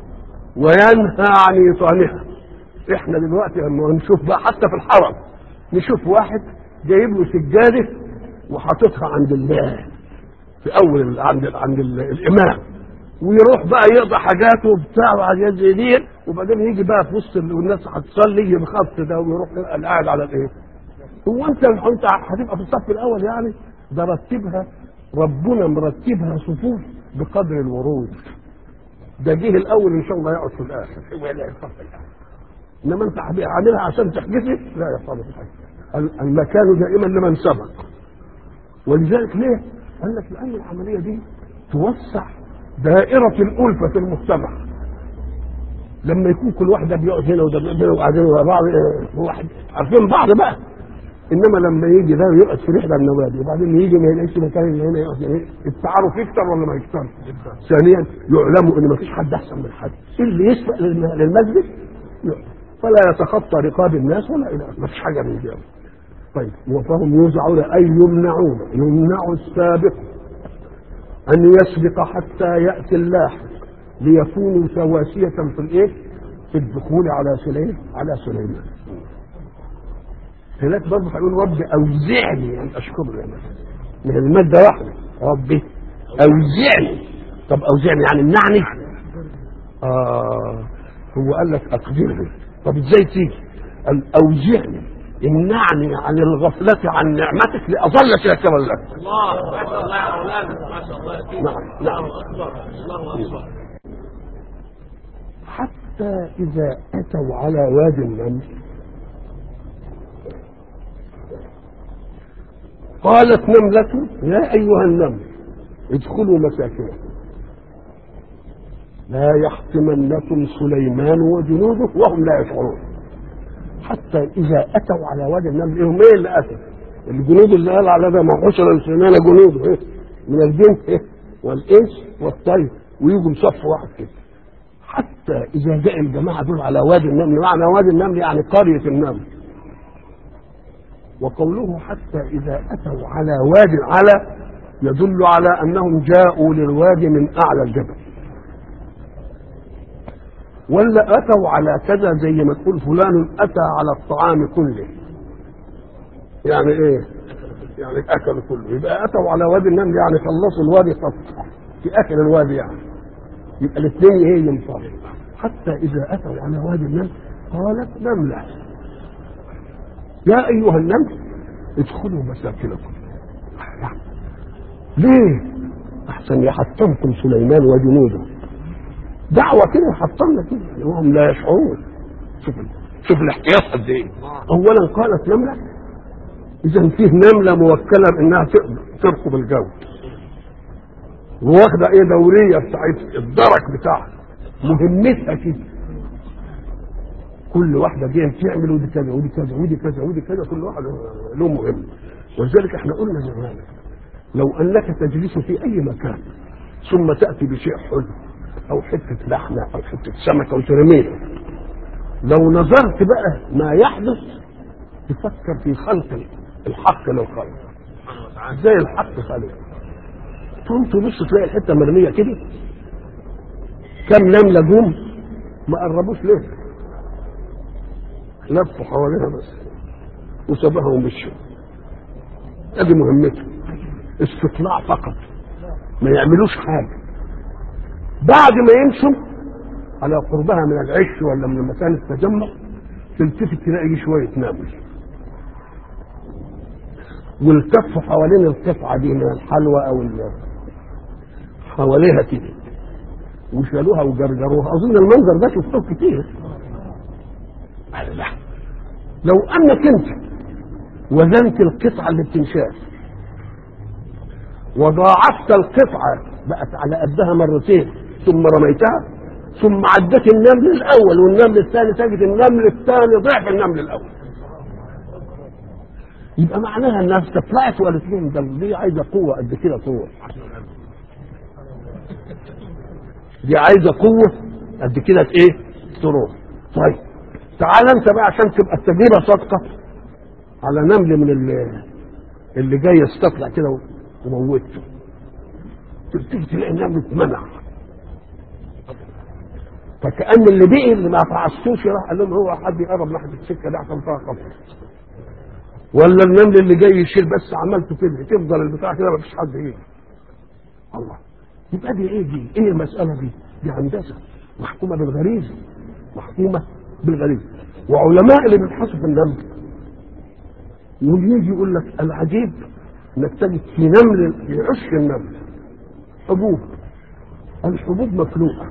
وينهى عن ايطانها احنا دلوقتي لما نشوف بقى حتى في الحرم نشوف واحد جايب له سجاده وحاططها عند الله في اول ال- عند ال عند ال الامام ويروح بقى يقضي حاجاته وبتاع وحاجات زي دي وبعدين يجي بقى في وسط ال- والناس هتصلي يجي بخط ده ويروح قاعد على الايه؟ هو انت انت هتبقى في الصف الاول يعني ده رتبها ربنا مرتبها صفوف بقدر الورود ده جه الاول ان شاء الله يقعد في الاخر هو يلاقي الصف الاخر انما انت عاملها عشان تحجزه لا يا صاحبي ال- المكان دائما لمن سبق ولذلك ليه؟ قال لك لان العمليه دي توسع دائره الالفه في المجتمع لما يكون كل واحد ده بيقعد هنا وده بيقعد هنا وقاعدين ورا بعض اه، واحد عارفين بعض بقى انما لما يجي ده يقعد في رحله النوادي وبعدين يجي ما يلاقيش مكان اللي هنا يقعد يعني التعارف يكتر ولا ما يكترش؟ ثانيا يعلموا ان ما فيش حد احسن من حد اللي يسبق للم- للمسجد يقعد. فلا يتخطى رقاب الناس ولا الى ما فيش حاجه من دي طيب وفهم يوزعون اي يمنعون يمنع السابق ان يسبق حتى ياتي اللاحق ليكونوا سواسيه في الايه؟ في الدخول على سليم على سليمان هناك برضه هيقول رب اوزعني ان اشكر نعمتك من الماده واحده ربي اوزعني طب اوزعني يعني امنعني اه هو قال لك اقدرني طب ازاي تيجي قال اوزعني امنعني عن الغفلة عن نعمتك لأظل شاكرا لك الله ما شاء الله يا مولانا ما شاء الله أكيد. نعم، نعم. الله أكبر الله أكبر حتى إذا أتوا على وادي النمل قالت نملة يا أيها النمل ادخلوا مساكنكم لا يحطمنكم سليمان وجنوده وهم لا يشعرون حتى إذا أتوا على وادي النمل إيه هم إيه اللي أتوا الجنود اللي قال على ده ما حشر سليمان جنوده إيه من الجن إيه والإنس والطير ويجوا صف واحد كده حتى إذا جاء الجماعة دول على وادي النمل معنى وادي النمل يعني قرية النمل وقوله حتى إذا أتوا على وادي على يدل على أنهم جاءوا للوادي من أعلى الجبل ولا أتوا على كذا زي ما تقول فلان أتى على الطعام كله يعني إيه يعني أكلوا كله يبقى أتوا على وادي النمل يعني خلصوا الوادي قط في آخر الوادي يعني يبقى الاثنين ايه ينفعوا حتى اذا اتوا على وادي النمل قالت نمله يا ايها النمل ادخلوا مساكنكم ليه احسن يحطمكم سليمان وجنوده دعوه كده يحطمنا كده وهم لا يشعرون شوف شوف الاحتياط قد ايه اولا قالت نمله اذا فيه نمله موكله انها ترقب الجو واخده ايه دوريه بتاعت الدرك بتاعها مهمتها كده كل واحده دي تعمل ودي كذا ودي كذا ودي كذا ودي كذا كل واحد له مهمه ولذلك احنا قلنا زمان لو انك تجلس في اي مكان ثم تاتي بشيء حلو او حته لحمه او حته سمكه وترميها لو نظرت بقى ما يحدث تفكر في خلق الحق للخلق زي الحق خلق تقوم تبص تلاقي الحته مرميه كده كم نمله جم ما قربوش ليه لفوا حواليها بس وسابها ومشوا ادي مهمته استطلاع فقط ما يعملوش حاجه بعد ما يمشوا على قربها من العش ولا من مكان التجمع تلتفت تلاقي شويه نمل والتفوا حوالين القطعه دي من الحلوى او ال- حواليها كده وشالوها وجرجروها اظن المنظر ده شفتوه كتير لا لو انك انت وزنت القطعه اللي بتنشال وضاعفت القطعه بقت على قدها مرتين ثم رميتها ثم عدت النمل الاول والنمل الثاني تجد النمل الثاني ضعف النمل الاول يبقى معناها انها استطلعت وقالت لهم ده دي عايزه قوه قد كده قوه دي عايزه قوه قد كده ايه تروح طيب تعال انت بقى عشان تبقى التجربه صادقه على نمل من اللي, اللي جاي يستطلع كده وموته تيجي تلاقي النمل اتمنع فكأن اللي بقي اللي ما تعصوش راح قال لهم هو حد يقرب ناحيه السكه دي عشان فيها خطر ولا النمل اللي جاي يشيل بس عملته كده تفضل البتاع كده مفيش حد يجي الله يبقى دي ايه دي؟ ايه المسألة دي؟ دي هندسة محكومة بالغريزة محكومة بالغريزة وعلماء اللي بيبحثوا في النمل يجي يقول لك العجيب انك تجد في نمل في عش النمل حبوب الحبوب مفلوقة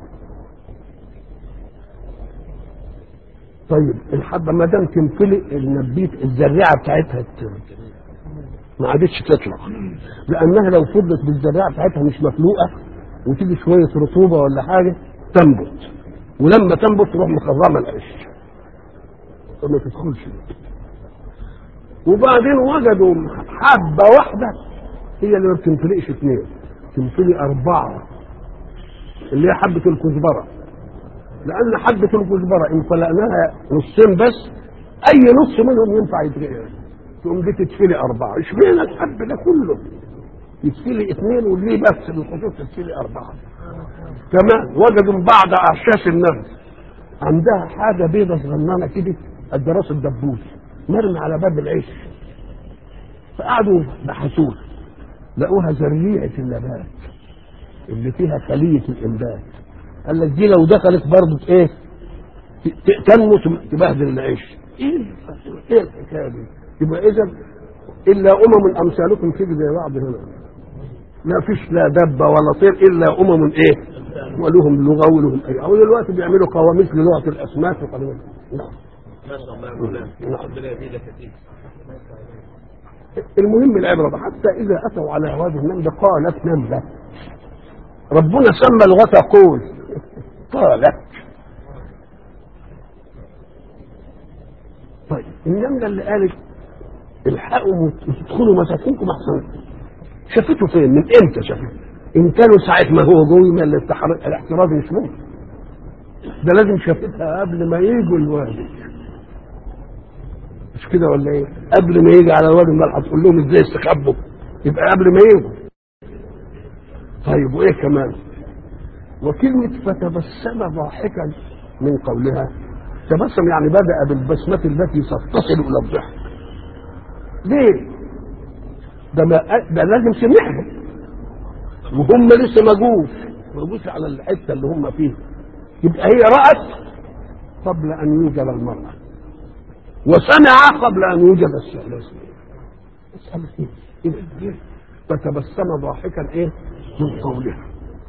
طيب الحبة ما دام تنفلق النبيت الزريعة بتاعتها ت- ما عادتش تطلع لأنها لو فضلت بالزريعة بتاعتها مش مفلوقة وتيجي شوية رطوبة ولا حاجة تنبت ولما تنبت تروح مخرمة العش فما تدخلش وبعدين وجدوا حبة واحدة هي اللي ما بتنفلقش اثنين تنفلق أربعة اللي هي حبة الكزبرة لأن حبة الكزبرة إن فلقناها نصين بس أي نص منهم ينفع يتغير تقوم دي تتفلق أربعة اشمعنى الحب ده كله يتفلق اثنين وليه بس الخصوص تتفلق أربعة كمان وجدوا بعض أعشاش النمل عندها حاجة بيضة صغننة كده قد راس الدبوس مرمي على باب العش فقعدوا بحثوها لقوها ذريعة النبات اللي فيها خلية الإنبات قال لك دي لو دخلت برضه ايه ت- ت- تنمو تبهدل العيش ايه ايه الحكايه دي يبقى اذا الا امم امثالكم كده زي بعض هنا ما فيش لا دبه ولا طير الا امم ايه ولهم لغه ولهم اي او دلوقتي بيعملوا قواميس للغه الاسماك وقالوا نعم ما شاء الله يا مولانا نعم. ربنا يزيدك كتير المهم العبره بقى، حتى اذا اتوا على وادي النمله قالت نمله ربنا سمى لغتها قول قالت طيب النمله اللي قالت الحقوا تدخلوا مساكنكم احسن شافته فين؟ من امتى شافته؟ ان كانوا ساعه ما هو جوي من الاحتحار- الاحتراز مش ممكن ده لازم شافتها قبل ما يجوا الوادي مش كده ولا ايه؟ قبل ما يجي على الوادي الملح هتقول لهم ازاي استخبوا يبقى قبل ما يجوا طيب وايه كمان؟ وكلمة فتبسم ضاحكا من قولها تبسم يعني بدأ بالبسمة التي تتصل إلى الضحك ليه؟ ده ما ده لازم سمعهم وهم لسه ما جوش ما جوش على الحته اللي هم فيها يبقى هي رأت قبل أن يوجد المرأة وسمع قبل أن يوجد الثالث اسأل إيه؟ إيه؟ إيه؟ فتبسم ضاحكا إيه؟ من قولها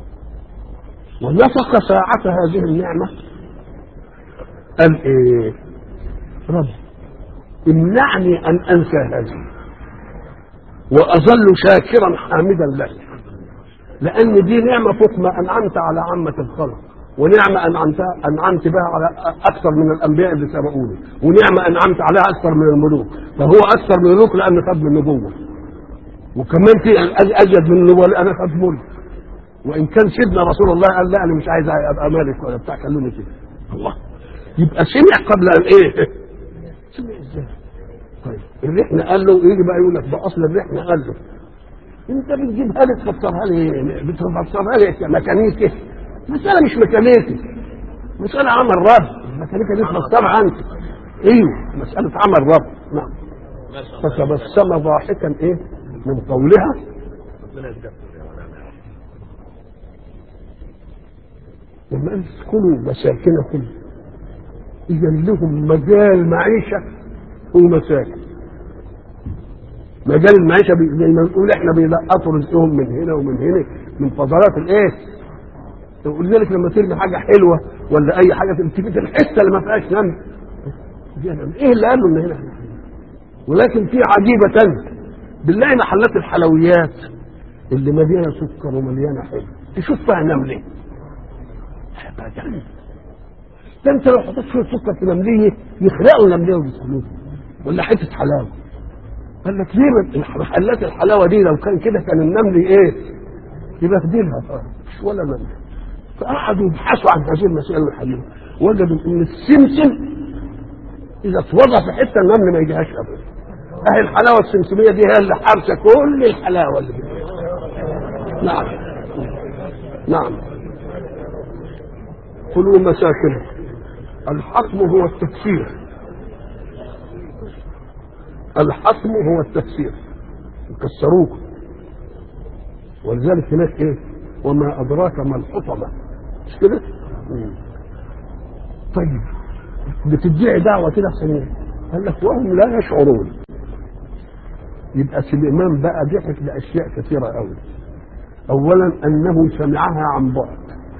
ونفق ساعة هذه النعمة قال إيه؟ رب امنعني أن أنسى هذه وأظل شاكرا حامدا لك لأن دي نعمة فوق ما أنعمت على عامة الخلق ونعمة أنعمت أنعمت بها على أكثر من الأنبياء اللي سبقوني ونعمة أنعمت عليها أكثر من الملوك فهو أكثر من الملوك لأن خد من النبوة وكمان في أزيد من النبوة لأن خد ملك وإن كان سيدنا رسول الله قال لا أنا مش عايز أبقى مالك ولا بتاع كلمني كده الله يبقى سمع قبل أن إيه سمع إزاي طيب الرحلة قال له يجي بقى يقول لك ده أصل الرحلة قال له انت بتجيبها لي تفسرها لي بتفسرها لي ميكانيكي مسألة مش ميكانيكي مسألة عمل رب الميكانيكا دي تفسرها انت ايوه مسألة عمل رب نعم ما شاء الله فتبسم ضاحكا ايه من قولها ربنا يزيدك يا مولانا لما قال اسكنوا مساكنكم اذا لهم مجال معيشه ومساكن مجال المعيشه بي- زي ما نقول احنا بيلقطوا رزقهم من هنا ومن هنا من فضلات الايه ولذلك لما ترمي حاجه حلوه ولا اي حاجه تلتفت الحته اللي ما فيهاش نمل دي نمل. ايه اللي قالوا ان هنا إحنا فيه؟ ولكن في عجيبه تانية بنلاقي محلات الحلويات اللي مليانه سكر ومليانه حلو تشوف فيها نمله ابدا ده انت لو حطيت شويه سكر في نمليه يخلقوا نمليه ويدخلوها ولا حته حلاوه قال لك ليه ما- محلات الحلاوه دي لو كان كده كان النمل ايه؟ يبهدلها مش ولا نمل فقعدوا يبحثوا عن هذه المسائل الحلوه وجدوا ان السمسم اذا اتوضع في حته النمل ما يجيهاش ابدا اهي الحلاوه السمسميه دي هي اللي حارسه كل الحلاوه اللي فيها نعم نعم كلوا مساكنه الحكم هو التكفير الحطم هو التكسير يكسروك ولذلك هناك ايه وما ادراك ما الحطمه مش كده مم. طيب بتدعي دعوه كده عشان ايه قال لك وهم لا يشعرون يبقى سليمان بقى ضحك لاشياء كثيره قوي اولا انه سمعها عن بعد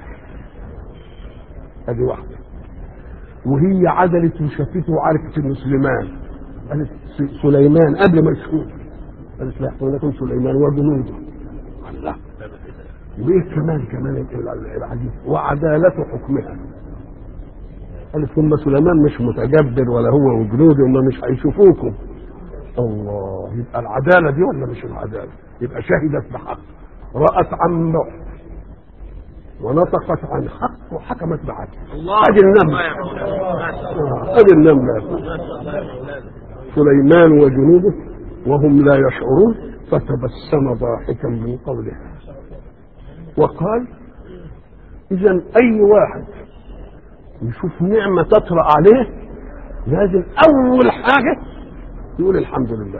ادي واحده وهي عدلت وشافته وعرفت انه سليمان قالت س- سليمان قبل ما تشوف قالت لا يحصل لكم سليمان وجنوده الله وايه كمان كمان العجيب وعدالة حكمها قالت ثم سليمان مش متجبر ولا هو وجنوده هم مش هيشوفوكم الله يبقى العدالة دي ولا مش العدالة يبقى شهدت بحق رأت عن بعد ونطقت عن حق وحكمت بعدل الله ادي النمل الله يا مولانا. ما شاء الله. آه، ادي النمل ما شاء الله يا مولانا. سليمان وجنوده وهم لا يشعرون فتبسم ضاحكا من قولها وقال اذا اي واحد يشوف نعمه تطرا عليه لازم اول حاجه يقول الحمد لله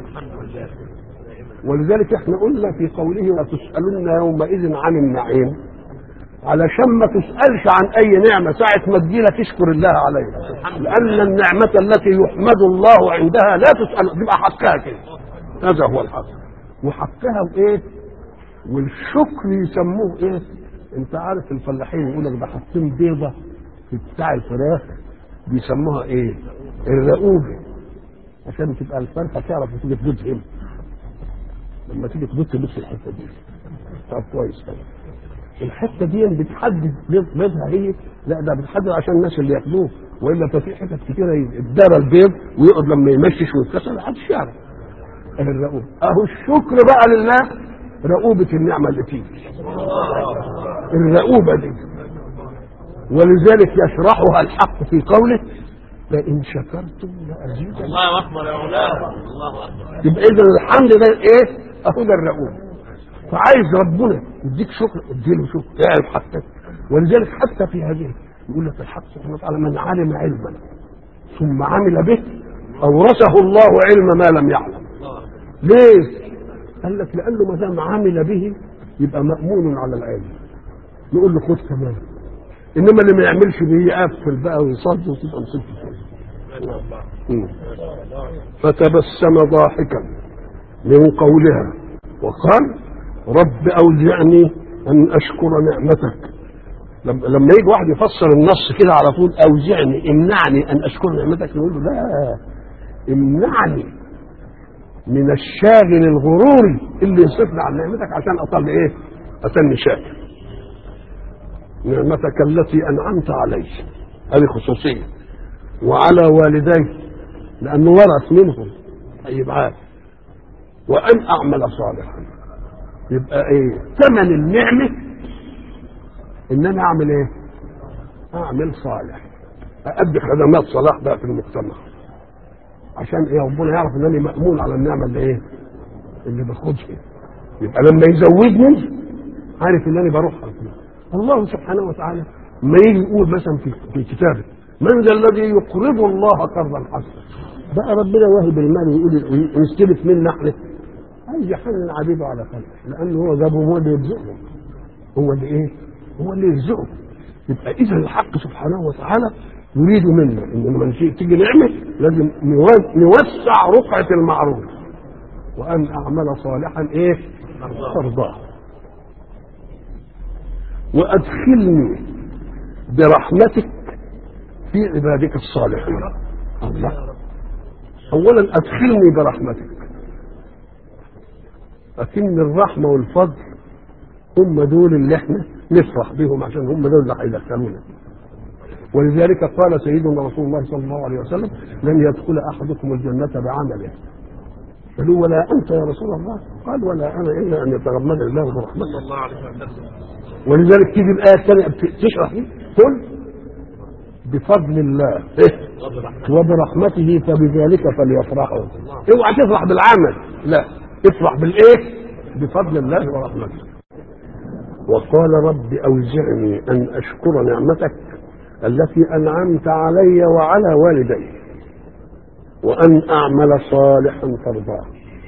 ولذلك احنا قلنا في قوله وتسالون يومئذ عن النعيم علشان ما تسالش عن اي نعمه ساعه ما تجيلك اشكر الله عليها لان النعمه التي يحمد الله عندها لا تسال تبقى حقها كده هذا هو الحق وحقها وايه والشكر يسموه ايه انت عارف الفلاحين يقول لك ده حاطين بيضه في بتاع الفراخ بيسموها ايه الرقوبه عشان تبقى الفرخه تعرف تيجي تبوظ هنا لما تيجي تبص تبص الحته دي طب كويس طيب. الحته دي بتحدد بيض- بيضها هي لا ده بتحدد عشان الناس اللي ياكلوه والا ففي حتت كتيره يتدرى البيض ويقعد لما يمشش ويتكسر محدش يعرف الرقوبه اهو الشكر بقى لله رقوبه النعمه اللي فيه الرقوبه دي ولذلك يشرحها الحق في قوله لئن شكرتم لازيدنكم الله اكبر يا مولانا الله اكبر يبقى اذا الحمد ده ايه؟ اهو ده الرؤوف فعايز ربنا يديك شكر اديله شكر اعرف حتى ولذلك حتى في هذه يقول لك الحق سبحانه وتعالى من علم علما ثم عمل به اورثه الله علم ما لم يعلم ليه؟ قال لك لانه ما دام عمل به يبقى مامون على العلم نقول له خد كمان انما اللي ما يعملش به يقفل بقى ويصد وتبقى مصيبته مم. فتبسم ضاحكا من قولها وقال رب أوزعني أن أشكر نعمتك لما لما يجي واحد يفسر النص كده على طول أوزعني امنعني أن أشكر نعمتك نقول له لا امنعني من الشاغل الغروري اللي يصفني عن نعمتك عشان أطل إيه؟ أتني شاكر نعمتك التي أنعمت علي هذه خصوصية وعلى والدي لأنه ورث منهم طيب عاد وأن أعمل صالحا يبقى إيه ثمن النعمة إن أنا أعمل إيه أعمل صالح أأدي خدمات صلاح بقى في المجتمع عشان إيه ربنا يعرف إن أنا مأمون على النعمة اللي إيه اللي باخدها يبقى لما يزودني عارف إن أنا بروح على طول. الله سبحانه وتعالى ما يجي يقول مثلا في في كتابه من ذا الذي يقرض الله قرضا حسنا بقى ربنا واهب المال ويقول ويستلف منا احنا عايز يحنن عبيده على خلقه لانه هو جابهم هو اللي يرزقهم هو اللي ايه؟ هو اللي يرزقهم يبقى اذا الحق سبحانه وتعالى يريد منا ان لما تيجي تيجي نعمه لازم نو- نوسع رقعه المعروف وان اعمل صالحا ايه؟ ترضاه وادخلني برحمتك في عبادك الصالحين الله اولا ادخلني برحمتك لكن الرحمه والفضل هم دول اللي احنا نفرح بهم عشان هم دول اللي هيدخلونا ولذلك قال سيدنا رسول الله صلى الله عليه وسلم لن يدخل احدكم الجنه بعمله قالوا ولا انت يا رسول الله قال ولا انا الا ان يتغمد الله برحمته صلى الله عليه وسلم ولذلك تيجي الآية الثانية بت- تشرح إيه؟ قل بفضل الله إيه؟ وبرحمته فبذلك فليفرحوا اوعى تفرح بالعمل لا افرح بالايه بفضل الله ورحمته وقال رب اوزعني ان اشكر نعمتك التي انعمت علي وعلى والدي وأن أعمل صالحا ترضاه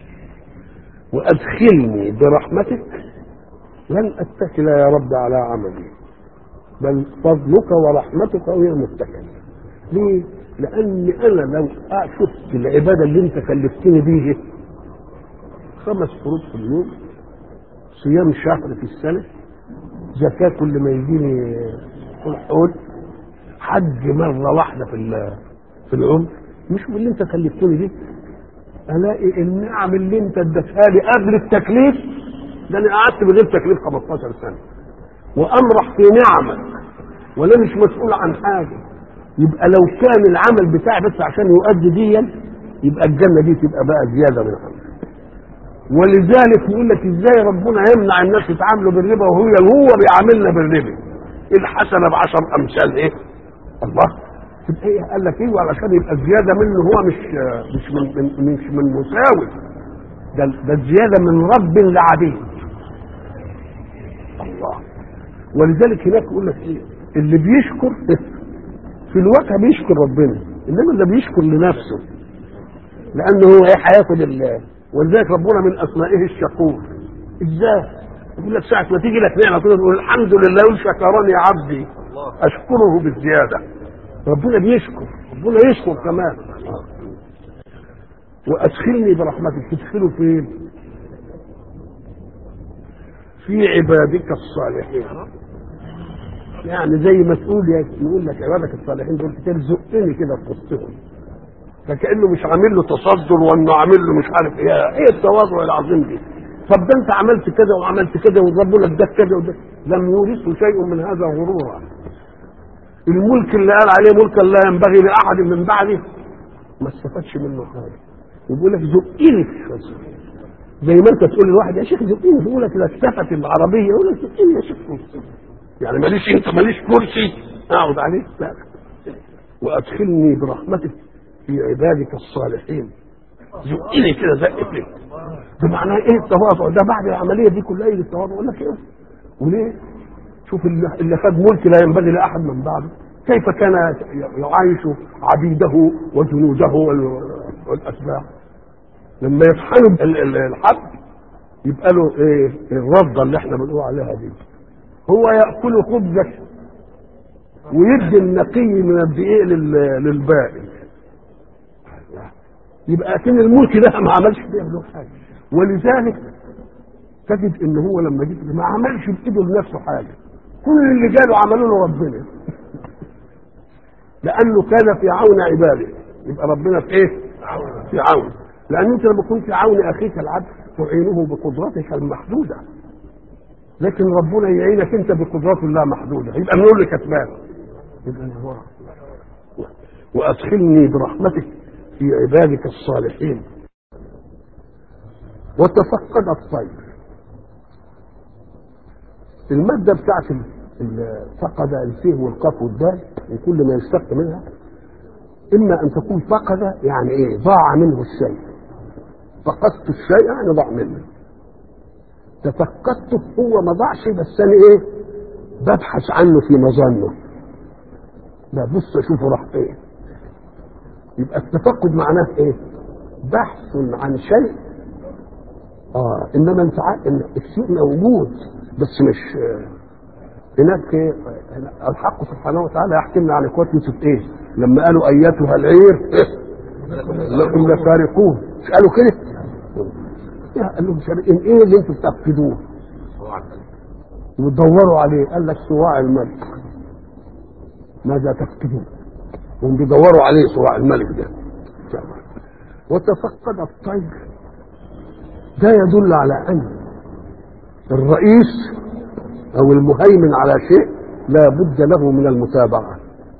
وأدخلني برحمتك لن أتكل يا رب على عملي بل فضلك ورحمتك هي المتكل ليه؟ لأن أنا لو شفت العبادة اللي أنت كلفتني بيه خمس فروض في اليوم صيام شهر في السنة زكاة كل ما يجيني الحول حج مرة واحدة في ال- في العمر مش من اللي أنت كلفتني بيه الاقي النعم اللي انت اديتها لي قبل التكليف ده انا قعدت بغير تكليف 15 سنه وامرح في نعمك ولا مش مسؤول عن حاجه يبقى لو كان العمل بتاعي بس عشان يؤدي ديا يبقى الجنه دي تبقى بقى زياده من عمل ولذلك يقول لك ازاي ربنا يمنع الناس يتعاملوا بالربا وهو هو بيعاملنا بالربا الحسنه بعشر امثال ايه الله تبقى ايه قال لك ايه علشان يبقى الزياده منه هو مش مش من, من مش من مساوي ده ده الزياده من رب لعبيد الله ولذلك هناك يقول لك ايه اللي بيشكر في الواقع بيشكر ربنا انما اللي بيشكر لنفسه لانه هو ايه هياخد الله ولذلك ربنا من اسمائه الشكور ازاي يقول لك ساعه ما تيجي لك نعمه كده تقول الحمد لله يقول شكرني عبدي اشكره بالزياده ربنا بيشكر ربنا يشكر كمان وادخلني برحمتك تدخله فين في عبادك الصالحين يعني زي ما تقول يقول لك عبادك الصالحين دول ترزقني كده في وسطهم فكانه مش عامل له تصدر وانه عامل له مش عارف ايه ايه التواضع العظيم دي طب ده انت عملت كده وعملت كده وربنا اداك كده وده لم يورثه شيء من هذا غرورا الملك اللي قال عليه ملكا لا ينبغي لاحد من بعده ما استفادش منه حاجه وبيقول لك زقني في الشمس زي ما انت تقول لواحد يا شيخ زقني يقول لك لا استفت العربيه يقول لك زقني يا شيخ يعني ماليش انت ماليش كرسي اقعد عليه لا وادخلني برحمتك في عبادك الصالحين زقني كده زق فيه ده معناه ايه التواضع ده بعد العمليه دي كلها يجي التواضع يقول لك ايه وليه شوف اللي اللي خد ملك لا ينبغي لاحد من بعده كيف كان يعايش عبيده وجنوده وال- والاتباع لما يطحنوا ال- ال- الحب يبقى له ايه الرده اللي احنا بنقول عليها دي هو ياكل خبزك ويدي النقي من الدقيق لل- للباقي يبقى كان الملك ده ما عملش بيه له حاجه ولذلك تجد ان هو لما جه ما عملش بايده لنفسه حاجه كل اللي جاله عملوا له ربنا لانه كان في عون عباده يبقى ربنا في ايه في عون لان انت لما كنت في عون اخيك العبد تعينه بقدرتك المحدوده لكن ربنا يعينك انت بقدرات لا محدوده يبقى من اللي كتبان يبقى هو وادخلني برحمتك في عبادك الصالحين وتفقد الطير المادة بتاعت ال- ال- فقد الفيه والقاف والدال وكل ما يشتق منها إما أن تكون فقد يعني إيه ضاع منه الشيء فقدت الشيء يعني ضاع منه تفقدته هو ما ضاعش بس أنا إيه ببحث عنه في مظنه ببص أشوفه راح فين يبقى التفقد معناه إيه بحث عن شيء اه انما انت عارف ان الشيء موجود بس مش آه، هناك آه، الحق سبحانه وتعالى يحكمنا عن اخوات يوسف ايه لما قالوا ايتها العير لكم لسارقون مش قالوا كده يا قال لهم سارقين ايه اللي انتم بتفقدوه وتدوروا عليه قال لك صواع الملك ماذا تفقدون هم بيدوروا عليه صواع الملك ده وتفقد الطير ده يدل على ان الرئيس او المهيمن على شيء لا بد له من المتابعه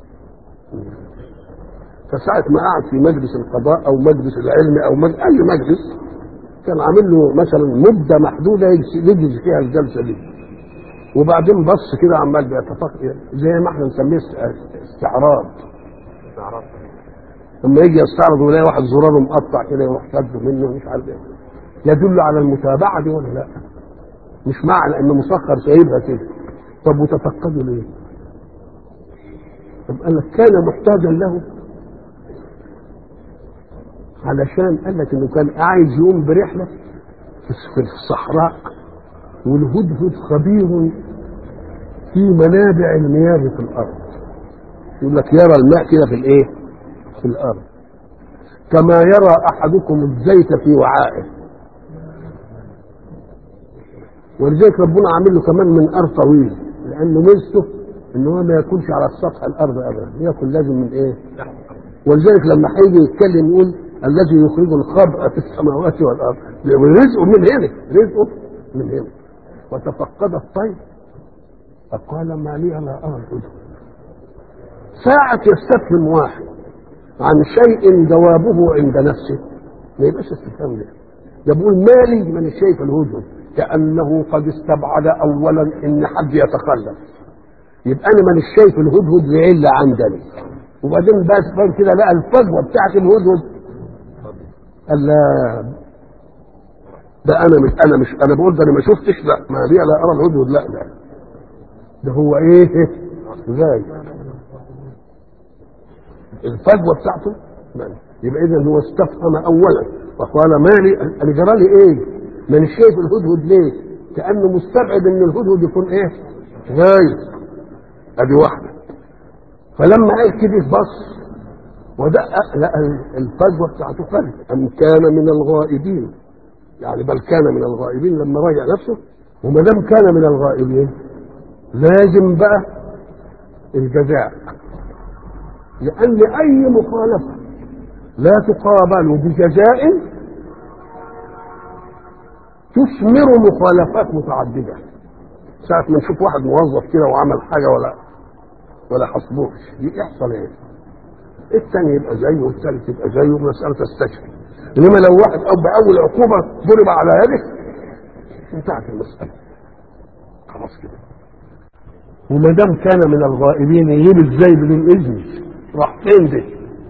فساعة ما قعد في مجلس القضاء او مجلس العلم او مجلس اي مجلس كان عامل له مثلا مدة محدودة يجلس يجلس فيها الجلسة دي وبعدين بص كده عمال بيتفق زي ما احنا نسميه است- استعراض لما يجي يستعرض ويلاقي واحد زراره مقطع كده يروح شده منه مش عارف ايه يدل على المتابعة دي ولا لا؟ مش معنى ان مسخر سايبها كده طب وتفقدوا ليه؟ طب قال لك كان محتاجا له علشان قال لك انه كان عايز يقوم برحله في الصحراء والهدهد خبير في منابع المياه في الارض يقول لك يرى الماء كده في الايه في الارض كما يرى احدكم الزيت في وعائه ولذلك ربنا عامل له كمان منقار طويل لانه ميزته ان هو ما ياكلش على السطح الارض ابدا ياكل لازم من ايه ولذلك لما هيجي يتكلم يقول الذي يخرج الخبأ في السماوات والارض رزقه من هنا رزقه من هنا وتفقد الطير فقال ما لي لا ارى الهدى ساعة يستفهم واحد عن شيء جوابه عند نفسه ما يبقاش استفهام ده يقول مالي من الشيء في الهدهد كأنه قد استبعد أولا إن حد يتخلف يبقى أنا من الشيء في الهدهد بعلة عندني وبعدين بس بقى كده لقى الفجوة بتاعت الهدهد قال لا ده أنا مش أنا مش أنا بقول ده أنا ما شفتش لا ما دي لا أرى الهدهد لا لا ده هو إيه زي الفجوة بتاعته مالي. يبقى إذا هو استفهم أولا وقال مالي أنا جرى لي إيه من الشيء في الهدهد ليه كأنه مستبعد إن الهدهد يكون إيه غايب أدي واحدة فلما قال كده بص ودقق لقى الفجوة بتاعته خلف أم كان من الغائبين يعني بل كان من الغائبين لما راجع نفسه وما دام كان من الغائبين لازم بقى الجزاء لأن أي مخالفة لا تقابل بجزاء تثمر مخالفات متعددة ساعة ما نشوف واحد موظف كده وعمل حاجة ولا ولا حصلوش يحصل ايه؟ الثاني يبقى زيه والثالث يبقى زيه مسألة تستشفي انما لو واحد او باول عقوبة ضرب على يده انتهت المسألة خلاص كده وما دام كان من الغائبين يجيب ازاي بدون اذن راح فين ده؟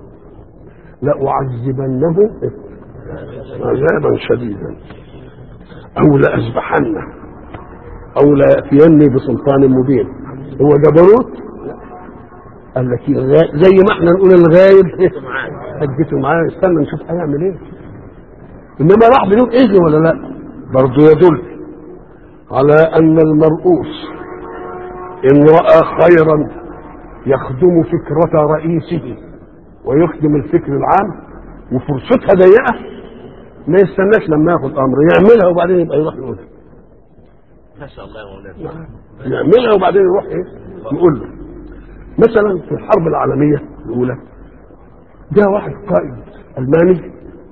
لأعذبنه عذابا شديدا أو لأذبحنه أو ليأتيني بسلطان مبين هو جبروت قال لك زي ما احنا نقول الغايب هديته معاه استنى نشوف هيعمل ايه انما راح بدون اذن ولا لا برضه يدل على ان المرؤوس ان راى خيرا يخدم فكره رئيسه ويخدم الفكر العام وفرصتها ضيقه ما يستناش لما ياخد امر يعملها وبعدين يبقى يروح يقولها ما شاء الله يا مولانا يعملها وبعدين يروح ايه يقول له مثلا في الحرب العالميه الاولى جاء واحد قائد الماني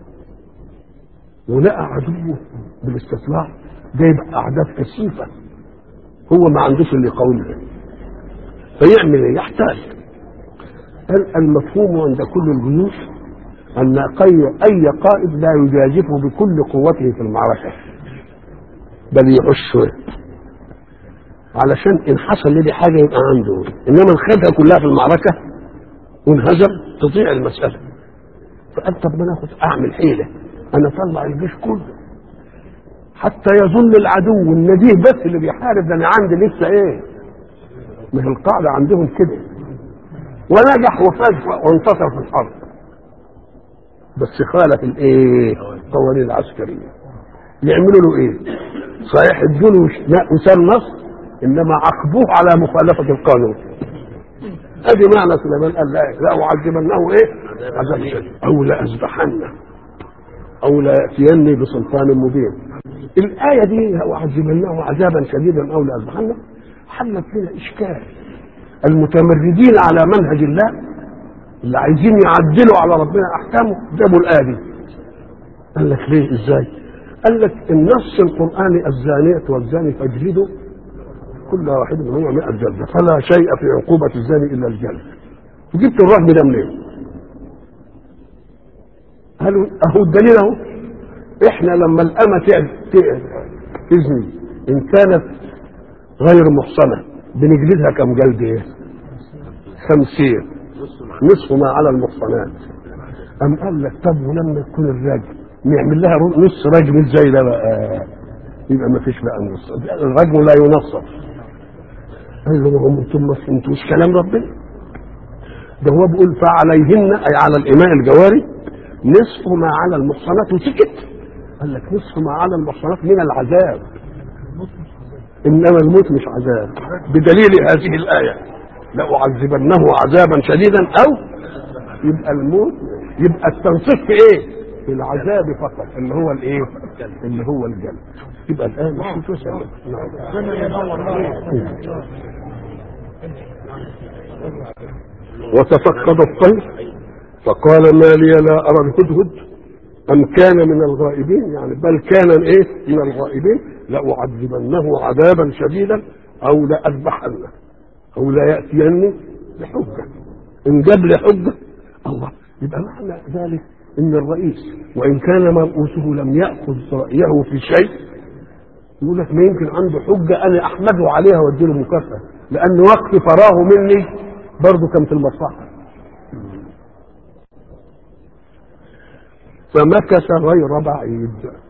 ولقى عدوه بالاستطلاع جايب اعداد كثيفه هو ما عندوش اللي يقاومه فيعمل ايه يحتاج قال المفهوم عند كل الجيوش ان اي قائد لا يجازفه بكل قوته في المعركه بل يحشه علشان ان حصل لدي حاجه يبقى عنده انما الخدها كلها في المعركه وانهزم تضيع المساله فقال طب ما ناخد اعمل حيله انا اطلع الجيش كله حتى يظن العدو ان دي بس اللي بيحارب ده انا عندي لسه ايه ما هي القاعده عندهم كده ونجح وفاز وانتصر في الحرب بس خالف الايه القوانين العسكريه يعملوا له ايه صحيح ادوا له وسام نصر انما عاقبوه على مخالفه القانون ادي معنى سليمان قال لا لا اعذبنه ايه عذاب شديد او لاذبحنه او لياتيني بسلطان مبين الايه دي اعذبنه عذابا شديدا او لاذبحنه حلت لنا اشكال المتمردين على منهج الله اللي عايزين يعدلوا على ربنا احكامه جابوا الايه دي قال لك ليه ازاي قال لك النص القراني الزانيه والزاني فاجلدوا كل واحد منهم 100 جلده فلا شيء في عقوبه الزاني الا الجلد جبت الرهن ده منين؟ قالوا اهو الدليل اهو احنا لما الامه تزني ان كانت غير محصنه بنجلدها كم جلد ايه؟ خمسين نصف ما على المحصنات أم قال لك طب ولما يكون الرجل نعمل لها نص رجل ازاي ده بقى يبقى ما فيش بقى نص الرجل لا ينصف قال له ما هم انتم ما فهمتوش كلام ربنا ده هو بيقول فعليهن اي على الاماء الجواري نصف ما على المحصنات وسكت قال لك نصف ما على المحصنات من العذاب انما الموت مش عذاب بدليل هذه الايه لاعذبنه عذابا شديدا او يبقى الموت يبقى التنصيف في ايه؟ في العذاب فقط اللي هو الايه؟ اللي هو الجنة يبقى الان مش مسألة نعم وتفقد الطير فقال ما لي لا ارى الهدهد ام كان من الغائبين يعني بل كان ايه من الغائبين لاعذبنه عذابا شديدا او لاذبحنه او لا ياتيني بحجه ان جاب لي حجه الله يبقى معنى ذلك ان الرئيس وان كان مرؤوسه لم ياخذ رايه في شيء يقول لك ما يمكن عنده حجه انا احمده عليها واديله مكافاه لان وقت فراه مني برضه كان في المصلحه فمكث غير بعيد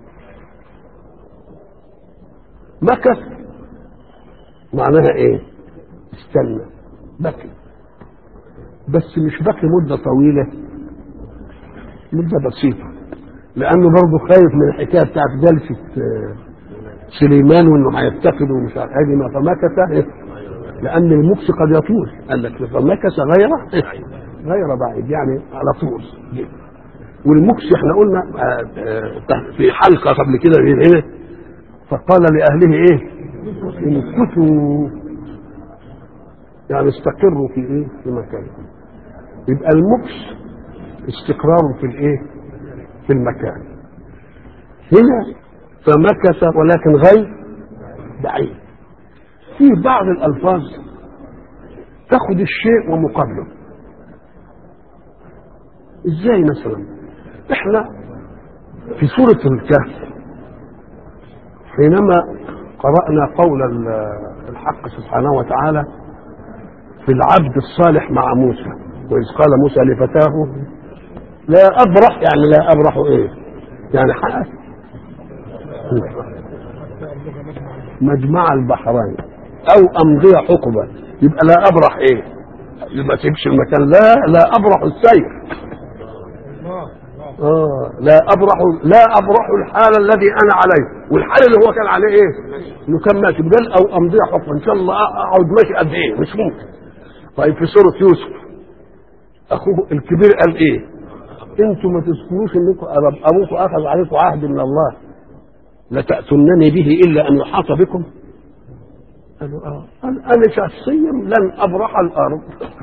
مكث معناها ايه استنى بكي بس مش بكي مدة طويلة مدة بسيطة لأنه برضه خايف من الحكاية بتاعت جلسة آه، سليمان وإنه هيتخذ ومش عارف هذه ما فمكث إيه؟ لأن المكس قد يطول قال لك فمكث غير غير بعيد يعني على طول والمكس احنا قلنا آه، آه، في حلقة قبل كده هنا فقال لأهله إيه؟ امكثوا يعني استقروا في ايه في مكانكم يبقى المكس استقرار في الايه في المكان هنا فمكث ولكن غير بعيد في بعض الالفاظ تاخد الشيء ومقابله ازاي مثلا احنا في سورة الكهف حينما قرأنا قول ال- الحق سبحانه وتعالى في العبد الصالح مع موسى وإذ قال موسى لفتاه لا أبرح يعني لا أبرح إيه يعني حقق مجمع البحرين أو أمضي حقبة يبقى لا أبرح إيه يبقى تمشي المكان لا لا أبرح السير آه لا أبرح لا أبرح الحال الذي أنا عليه والحال اللي هو كان عليه إيه؟ إنه كان ماشي قال أو أمضي حقبة إن شاء الله أقعد ماشي قد إيه مش ممكن طيب في سورة يوسف أخوه الكبير قال إيه؟ أنتوا ما تذكروش إنكم أب- أبوكم أخذ عليكم عهد من الله لتأتونني به إلا أن يحاط بكم قالوا آه قال أنا شخصيا لن أبرح الأرض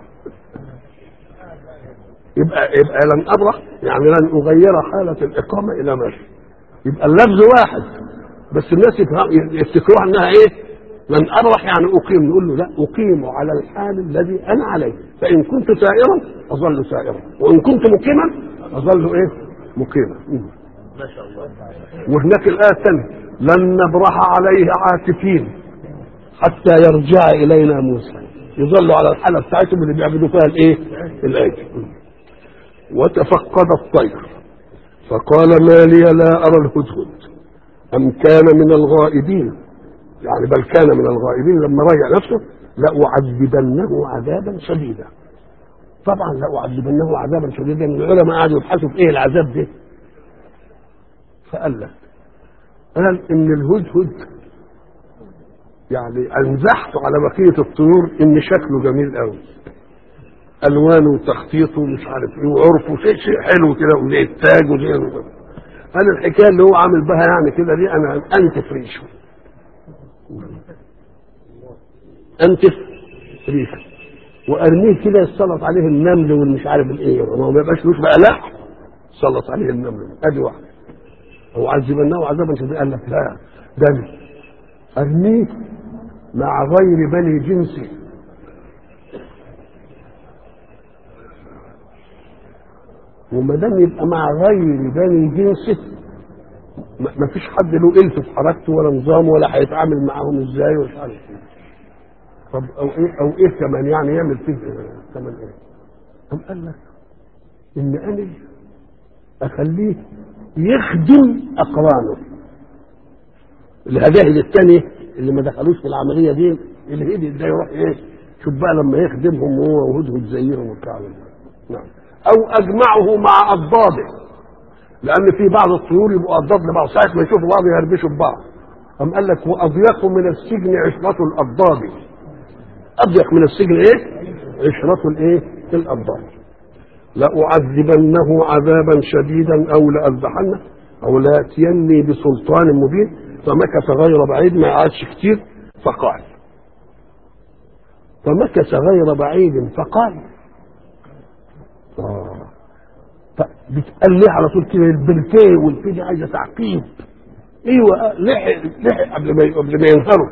يبقى يبقى لن أبرح يعني لن أغير حالة الإقامة إلى ماشي يبقى اللفظ واحد بس الناس يفهم- يفتكروها انها ايه؟ لن ابرح يعني اقيم نقول له لا اقيم على الحال الذي انا عليه فان كنت سائرا اظل سائرا وان كنت مقيما اظل ايه؟ مقيما مم. ما شاء الله وهناك الايه الثانيه لن نبرح عليه عاكفين حتى يرجع الينا موسى يظلوا على الحاله بتاعتهم اللي بيعبدوا فيها الايه؟ الايه وتفقد الطير فقال ما لي لا ارى الهدهد ام كان من الغائبين يعني بل كان من الغائبين لما راجع نفسه لأعذبنه عذابا شديدا طبعا لأعذبنه عذابا شديدا العلماء قعدوا يبحثوا في ايه العذاب ده فقال لك قال ان الهدهد يعني انزحته على بقيه الطيور ان شكله جميل قوي الوانه وتخطيطه ومش عارف ايه وعرفه شيء شيء حلو كده وزي التاج وزي قال الحكايه اللي هو عامل بها يعني كده دي انا انتف ريشه انتف ريشه وارميه كده يسلط عليه النمل والمش عارف الايه ما هو ما يبقاش له بقى لا سلط عليه النمل ادي واحده هو عذبناه عذابا شديدا قال لك لا ده أنا ارميه مع غير بني جنسي وما دام يبقى مع غير بني جنسه ما ما فيش حد له الف في حركته ولا نظام ولا هيتعامل معاهم ازاي ومش عارف ايه طب او ايه او ايه كمان يعني يعمل فيه آه، كمان ايه قام قال لك ان انا اخليه يخدم اقرانه الهداهد الثانيه اللي ما دخلوش في العمليه دي الهدي ده يروح ايه شوف بقى لما يخدمهم هو وهدهد زيهم وبتاع نعم او اجمعه مع اضداده لان في بعض الطيور يبقوا اضداد لبعض ساعه ما يشوفوا بعض يهربشوا ببعض قام قال لك واضيق من السجن عشره الاضداد اضيق من السجن ايه عشره الايه الاضداد لأعذبنه عذابا شديدا أو لأذبحنه أو ليأتيني بسلطان مبين فمكث غير بعيد ما قعدش كتير فقال فمكث غير بعيد فقال آه بتقال ليه على طول كده البلتيه والفي دي عايزه تعقيب ايوه لحق لحق قبل ما قبل ما ينهروا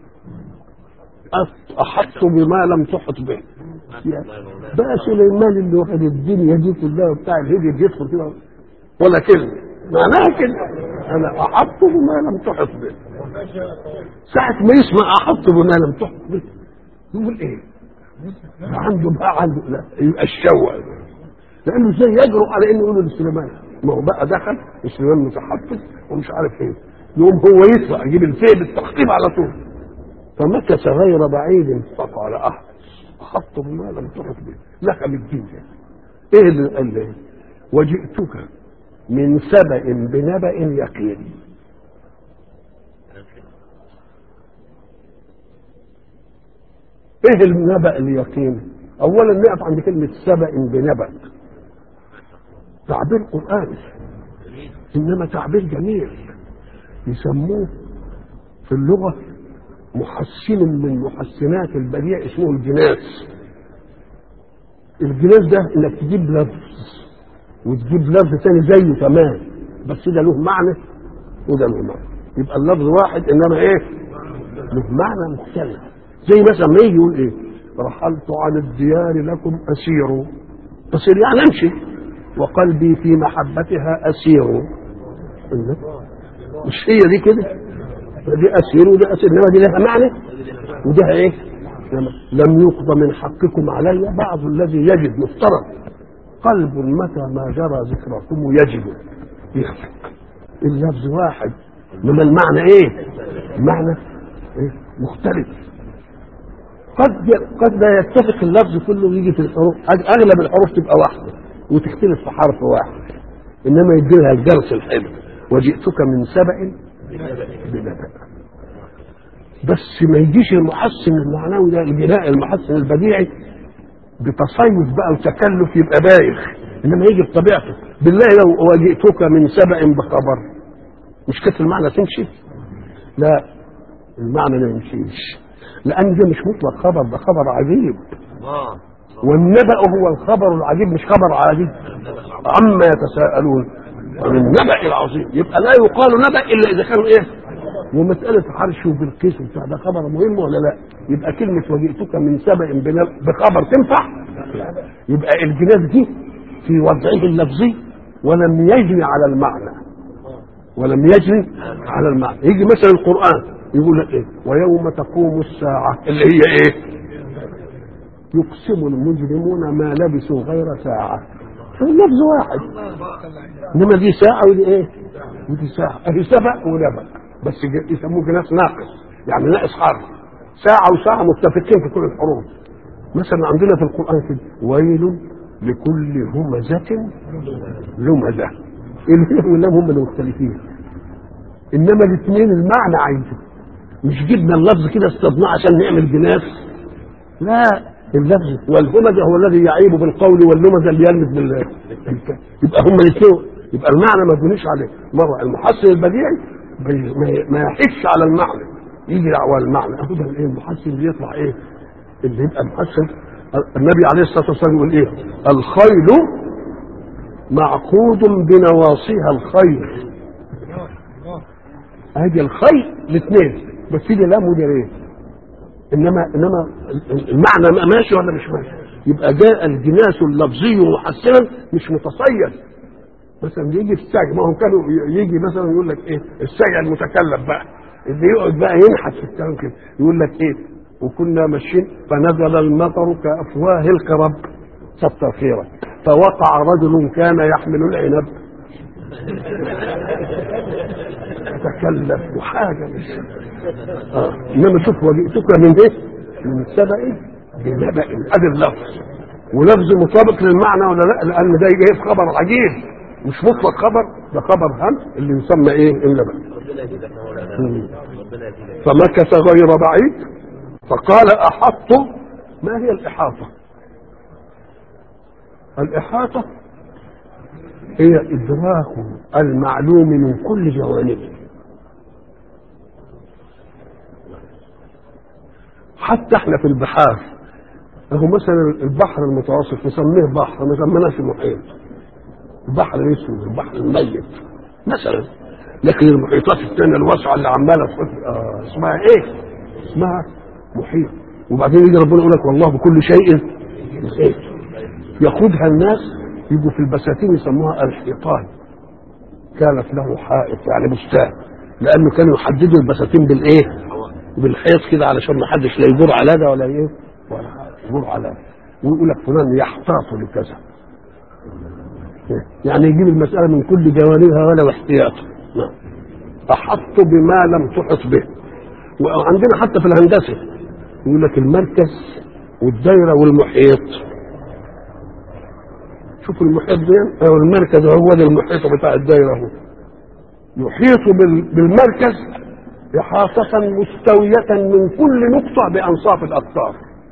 احط بما لم تحط به بقى سليمان اللي واخد الدنيا دي كلها وبتاع الهدي يدخل كده ولا كلمه معناها كده انا احط بما لم تحط به ساعة ما يسمع احط بما لم تحط به يقول ايه؟ عنده بقى عنده لا يبقى الشوق لانه ازاي يجرؤ على انه يقول لسليمان ما هو بقى دخل وسليمان متحفظ ومش عارف ايه يقوم هو يطلع يجيب الفيه بالتخطيب على طول فمكث غير بعيد فقال احد احط بما لم تحط به لك بالدين ايه اللي قال لي وجئتك من سبأ بنبأ يقين ايه النبأ اليقين اولا نقف عند كلمة سبأ بنبأ تعبير قرآني انما تعبير جميل يسموه في اللغة محسن من محسنات البديع اسمه الجناس الجناس ده انك تجيب لفظ وتجيب لفظ تاني زيه كمان بس ده له معنى وده له معنى يبقى اللفظ واحد انما ايه له معنى مختلف زي مثلا ما يجي يقول ايه رحلت عن الديار لكم اسير اسير يعني امشي وقلبي في محبتها اسير مش هي دي كده دي اسير وده اسير انما دي لها معنى وده ايه لم يقضى من حقكم علي بعض الذي يجد مفترض قلب متى ما جرى ذكركم يجد يخفق اللفظ واحد انما المعنى ايه المعنى إيه؟ مختلف قد قد لا يتفق اللفظ كله ويجي في الحروف اغلب الحروف تبقى واحده وتختلف في حرف واحد انما يدي لها الجرس الحلو وجئتك من سبأ بنبأ بس ما يجيش المحسن المعنوي ده البناء المحسن البديعي بتصيف بقى وتكلف يبقى بايخ انما يجي بطبيعته بالله لو واجئتك من سبأ بخبر مش كده المعنى تمشي لا المعنى ما يمشيش لان ده مش مطلق خبر ده خبر عجيب والنبأ هو الخبر العجيب مش خبر عجيب عما يتساءلون عن النبأ العظيم يبقى لا يقال نبأ الا اذا كانوا ايه ومسألة حرش وبالقيس وبتاع ده خبر مهم ولا لا؟ يبقى كلمة وجئتك من سبأ بخبر تنفع؟ يبقى الجناس دي في وضعه اللفظي ولم يجري على المعنى ولم يجري على المعنى يجي مثلا القرآن يقول لك ايه؟ ويوم تقوم الساعة اللي هي ايه؟ يقسم المجرمون ما لبثوا غير ساعة اللفظ واحد انما دي ساعة ودي ايه؟ ودي ساعة اهي سبق ونبأ بس يسموه جناس ناقص يعني ناقص حرف ساعة وساعة متفقين في كل الحروف مثلا عندنا في القرآن كده ويل لكل همزة لمزة الهي واللام هم اللي مختلفين انما الاثنين المعنى عايزه مش جبنا اللفظ كده استضناه عشان نعمل جناس لا اللفظ والهمزة هو الذي يعيب بالقول واللمزة اللي يلمس بال يبقى هم الاثنين يبقى المعنى ما تبنيش عليه مرة المحسن البديعي ما يحس على المعنى يجي على المعنى اهو ده الايه المحسن اللي يطلع ايه اللي يبقى محسن النبي عليه الصلاه والسلام يقول ايه الخيل معقود بنواصيها الخير ادي الخيل الاثنين بس دي لام ودي ايه انما انما المعنى ماشي ولا مش ماشي يبقى جاء الجناس اللفظي محسنا مش متصيد مثلا يجي في السجع ما هم كانوا يجي مثلا يقول لك ايه السجع المتكلم بقى اللي يقعد بقى ينحت في الكلام كده يقول لك ايه وكنا ماشيين فنزل المطر كافواه القرب كتر خيرك فوقع رجل كان يحمل العنب تكلف وحاجه مش آه. انما شوف وجئتك من ايه؟ من سبأ بنبأ ادي اللفظ ولفظ مطابق للمعنى ولا لا لان ده جاي في خبر عجيب مش مطلق خبر ده خبر هم اللي يسمى ايه النبأ ربنا يزيدك يا مولانا ربنا يزيدك فمكث غير بعيد فقال احط ما هي الاحاطه الاحاطه هي ادراك المعلوم من كل جوانبه حتى احنا في البحار اهو مثلا البحر المتوسط نسميه بحر ما سميناش محيط البحر الاسود البحر الميت مثلا لكن المحيطات الثانيه الواسعه اللي عماله تحط آه اسمها ايه؟ اسمها محيط وبعدين يجي ربنا يقول لك والله بكل شيء محيط ياخدها الناس يجوا في البساتين يسموها الحيطان كانت له حائط يعني بستان لانه كانوا يحددوا البساتين بالايه؟ بالحيط كده علشان ما حدش لا يجور على ده ولا ايه؟ ولا يجور على ده ويقول لك فلان يحتاط لكذا يعني يجيب المسألة من كل جوانبها ولا احتياطا نعم أحط بما لم تحط به وعندنا حتى في الهندسة يقول لك المركز والدايرة والمحيط شوف المحيط ده أو المركز هو ده المحيط بتاع الدايرة هو يحيط بال- بالمركز إحاطة مستوية من كل نقطة بأنصاف الأقطار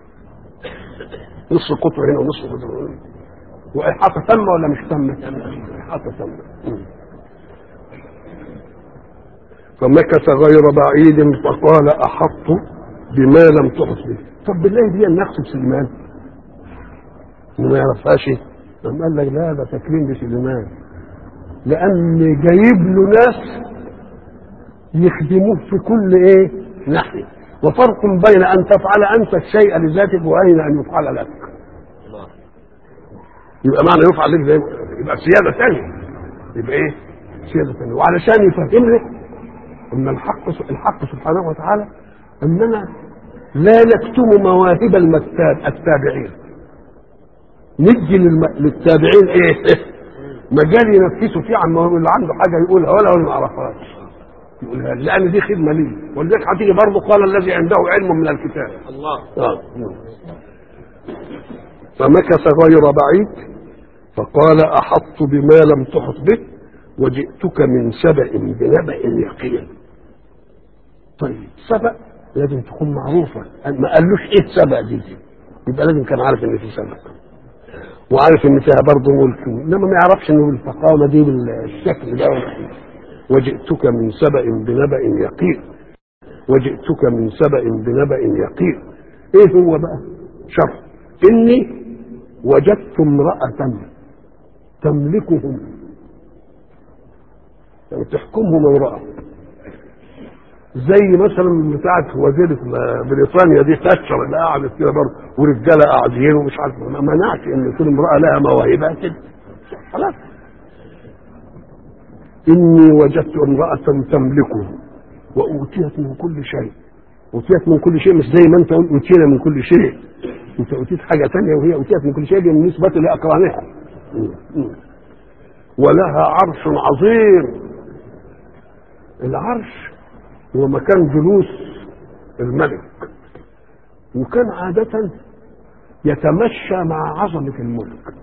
نص قطر هنا ونص قطر هنا وإحاطة تامة ولا مش تامة؟ إحاطة تامة فمكث غير بعيد فقال أحط بما لم تحط به طب بالله دي نقصد سليمان ما يعرفهاش قام قال لك لا ده تكريم لسليمان لأن جايب له ناس يخدموه في كل ايه ناحية وفرق بين أن تفعل أنت الشيء لذاتك وأين أن يفعل لك الله يبقى معنى يفعل لك زي يبقى سياده ثانيه يبقى ايه؟ سياده ثانيه وعلشان يفهمنا ان الحق الحق سبحانه وتعالى اننا لا نكتم مواهب المكتاب التابعين ندي للم- للتابعين ايه؟ مجال ينفسوا فيه عن مواهب اللي عنده حاجه يقولها ولا هو ما يعرفهاش يقولها لان دي خدمه ليه ولذلك هتيجي برضه قال الذي عنده علم من الكتاب الله آه. فمكث غير بعيد فقال أحط بما لم تحط به وجئتك من سبأ بنبأ يقين طيب سبأ لازم تكون معروفة ما قالوش ايه سبأ دي يبقى لازم كان عارف ان في سبأ وعارف ان فيها برضه ملك انما ما يعرفش انه الفقامة دي بالشكل ده ولا إيه. وجئتك من سبأ بنبأ يقين وجئتك من سبأ بنبأ يقين ايه هو بقى شر اني وجدت امرأة تملكهم يعني تحكمهم امرأة زي مثلا بتاعت وزيرة بريطانيا دي تاتشر اللي قعدت كده برضه ورجاله قاعدين ومش عارف ما منعش ان يكون امرأة لها مواهبها كده خلاص إني وجدت امرأة تملكهم وأوتيت من كل شيء أوتيت من كل شيء مش زي ما أنت قلت أوتينا من كل شيء أنت أوتيت حاجة تانية وهي أوتيت من كل شيء بالنسبة لأقرانها ولها عرش عظيم العرش هو مكان جلوس الملك وكان عادة يتمشى مع عظمة الملك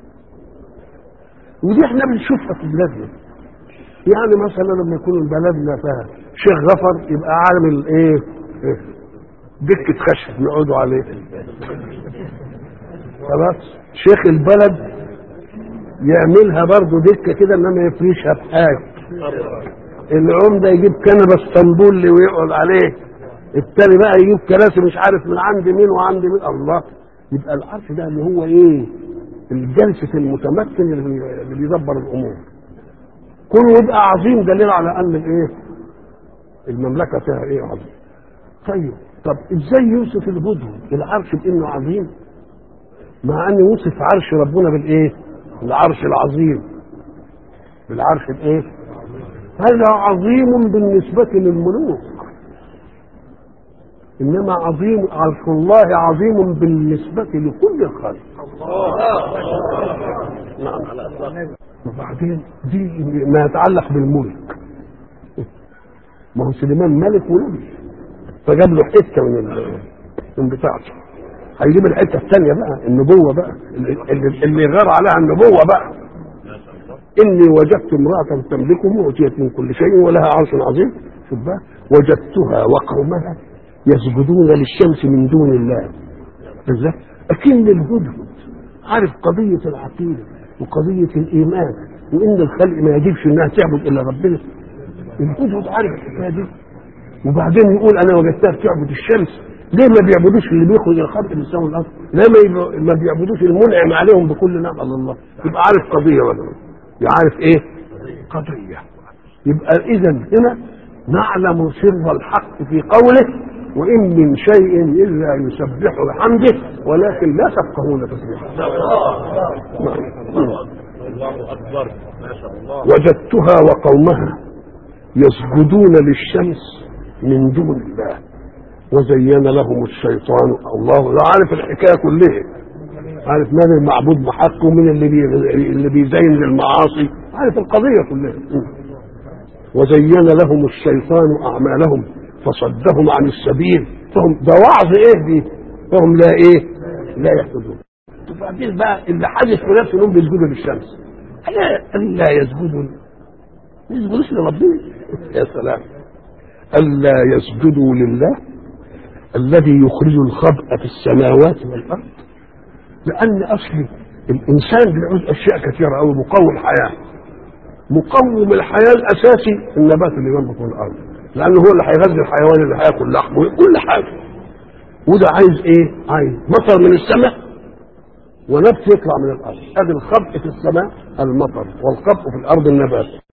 ودي احنا بنشوفها في بلادنا يعني مثلا لما يكون بلدنا فيها شيخ غفر يبقى عامل ايه, إيه؟ دكة خشب يقعدوا عليه خلاص شيخ البلد يعملها برضه دكة كده انما يفرشها بحاجة العمدة يجيب كنبة اسطنبولي ويقعد عليه التاني بقى يجيب كراسي مش عارف من عند مين وعند مين الله يبقى العرش ده اللي هو ايه الجلسة المتمكن اللي اللي بيدبر الامور كله يبقى عظيم دليل على ان الايه المملكة فيها ايه عظيم طيب طب ازاي يوصف الهدهد العرش بانه عظيم مع ان يوصف عرش ربنا بالايه العرش العظيم بالعرش الايه هذا عظيم بالنسبة للملوك إنما عظيم عرش الله عظيم بالنسبة لكل الخلق نعم وبعدين دي ما يتعلق بالملك ما هو سليمان ملك ونبي فجاب له حته من ال- من بتاعته هيجيب الحته الثانيه بقى النبوه بقى اللي, اللي اللي غار عليها النبوه بقى اني وجدت امراه تملكهم واتيت من كل شيء ولها عرش عظيم خد بالك وجدتها وقومها يسجدون للشمس من دون الله ازاي اكن الهدهد عارف قضيه العقيده وقضيه الايمان وان الخلق ما يجبش انها تعبد الا ربنا الهدهد عارف الحكايه دي وبعدين يقول انا وجدتها بتعبد الشمس ليه ما بيعبدوش اللي بيخرج الخلق من السماء والارض؟ ليه ما, يب- ما بيعبدوش المنعم عليهم بكل نعم على الله؟ يبقى عارف قضيه ولا لا؟ يبقى عارف ايه؟ قضيه يبقى اذا هنا نعلم سر الحق في قوله وان من شيء الا يسبح بحمده ولكن لا تفقهون تسبيحه الله اكبر ما شاء الله وجدتها وقومها يسجدون للشمس من دون الله وزين لهم الشيطان الله لا عارف الحكايه كلها عارف من المعبود بحق ومن اللي بي اللي بيزين للمعاصي عارف القضيه كلها وزين لهم الشيطان اعمالهم فصدهم عن السبيل فهم ده وعظ ايه دي فهم لا ايه لا يهتدون وبعدين بقى اللي حدث في نفسه انهم بيسجدوا للشمس الا الا يسجدوا ما يسجدوش لربنا يا سلام الا يسجدوا لله الذي يخرج الخبء في السماوات والارض لان اصل الانسان بيعوز اشياء كثيره قوي مقوم الحياه مقوم الحياه الاساسي النبات اللي ينبت من الارض لانه هو اللي هيغذي الحيوان اللي هياكل لحمه كل حاجه وده عايز ايه؟ عايز مطر من السماء ونبت يطلع من الارض ادي الخبء في السماء المطر والخبء في الارض النبات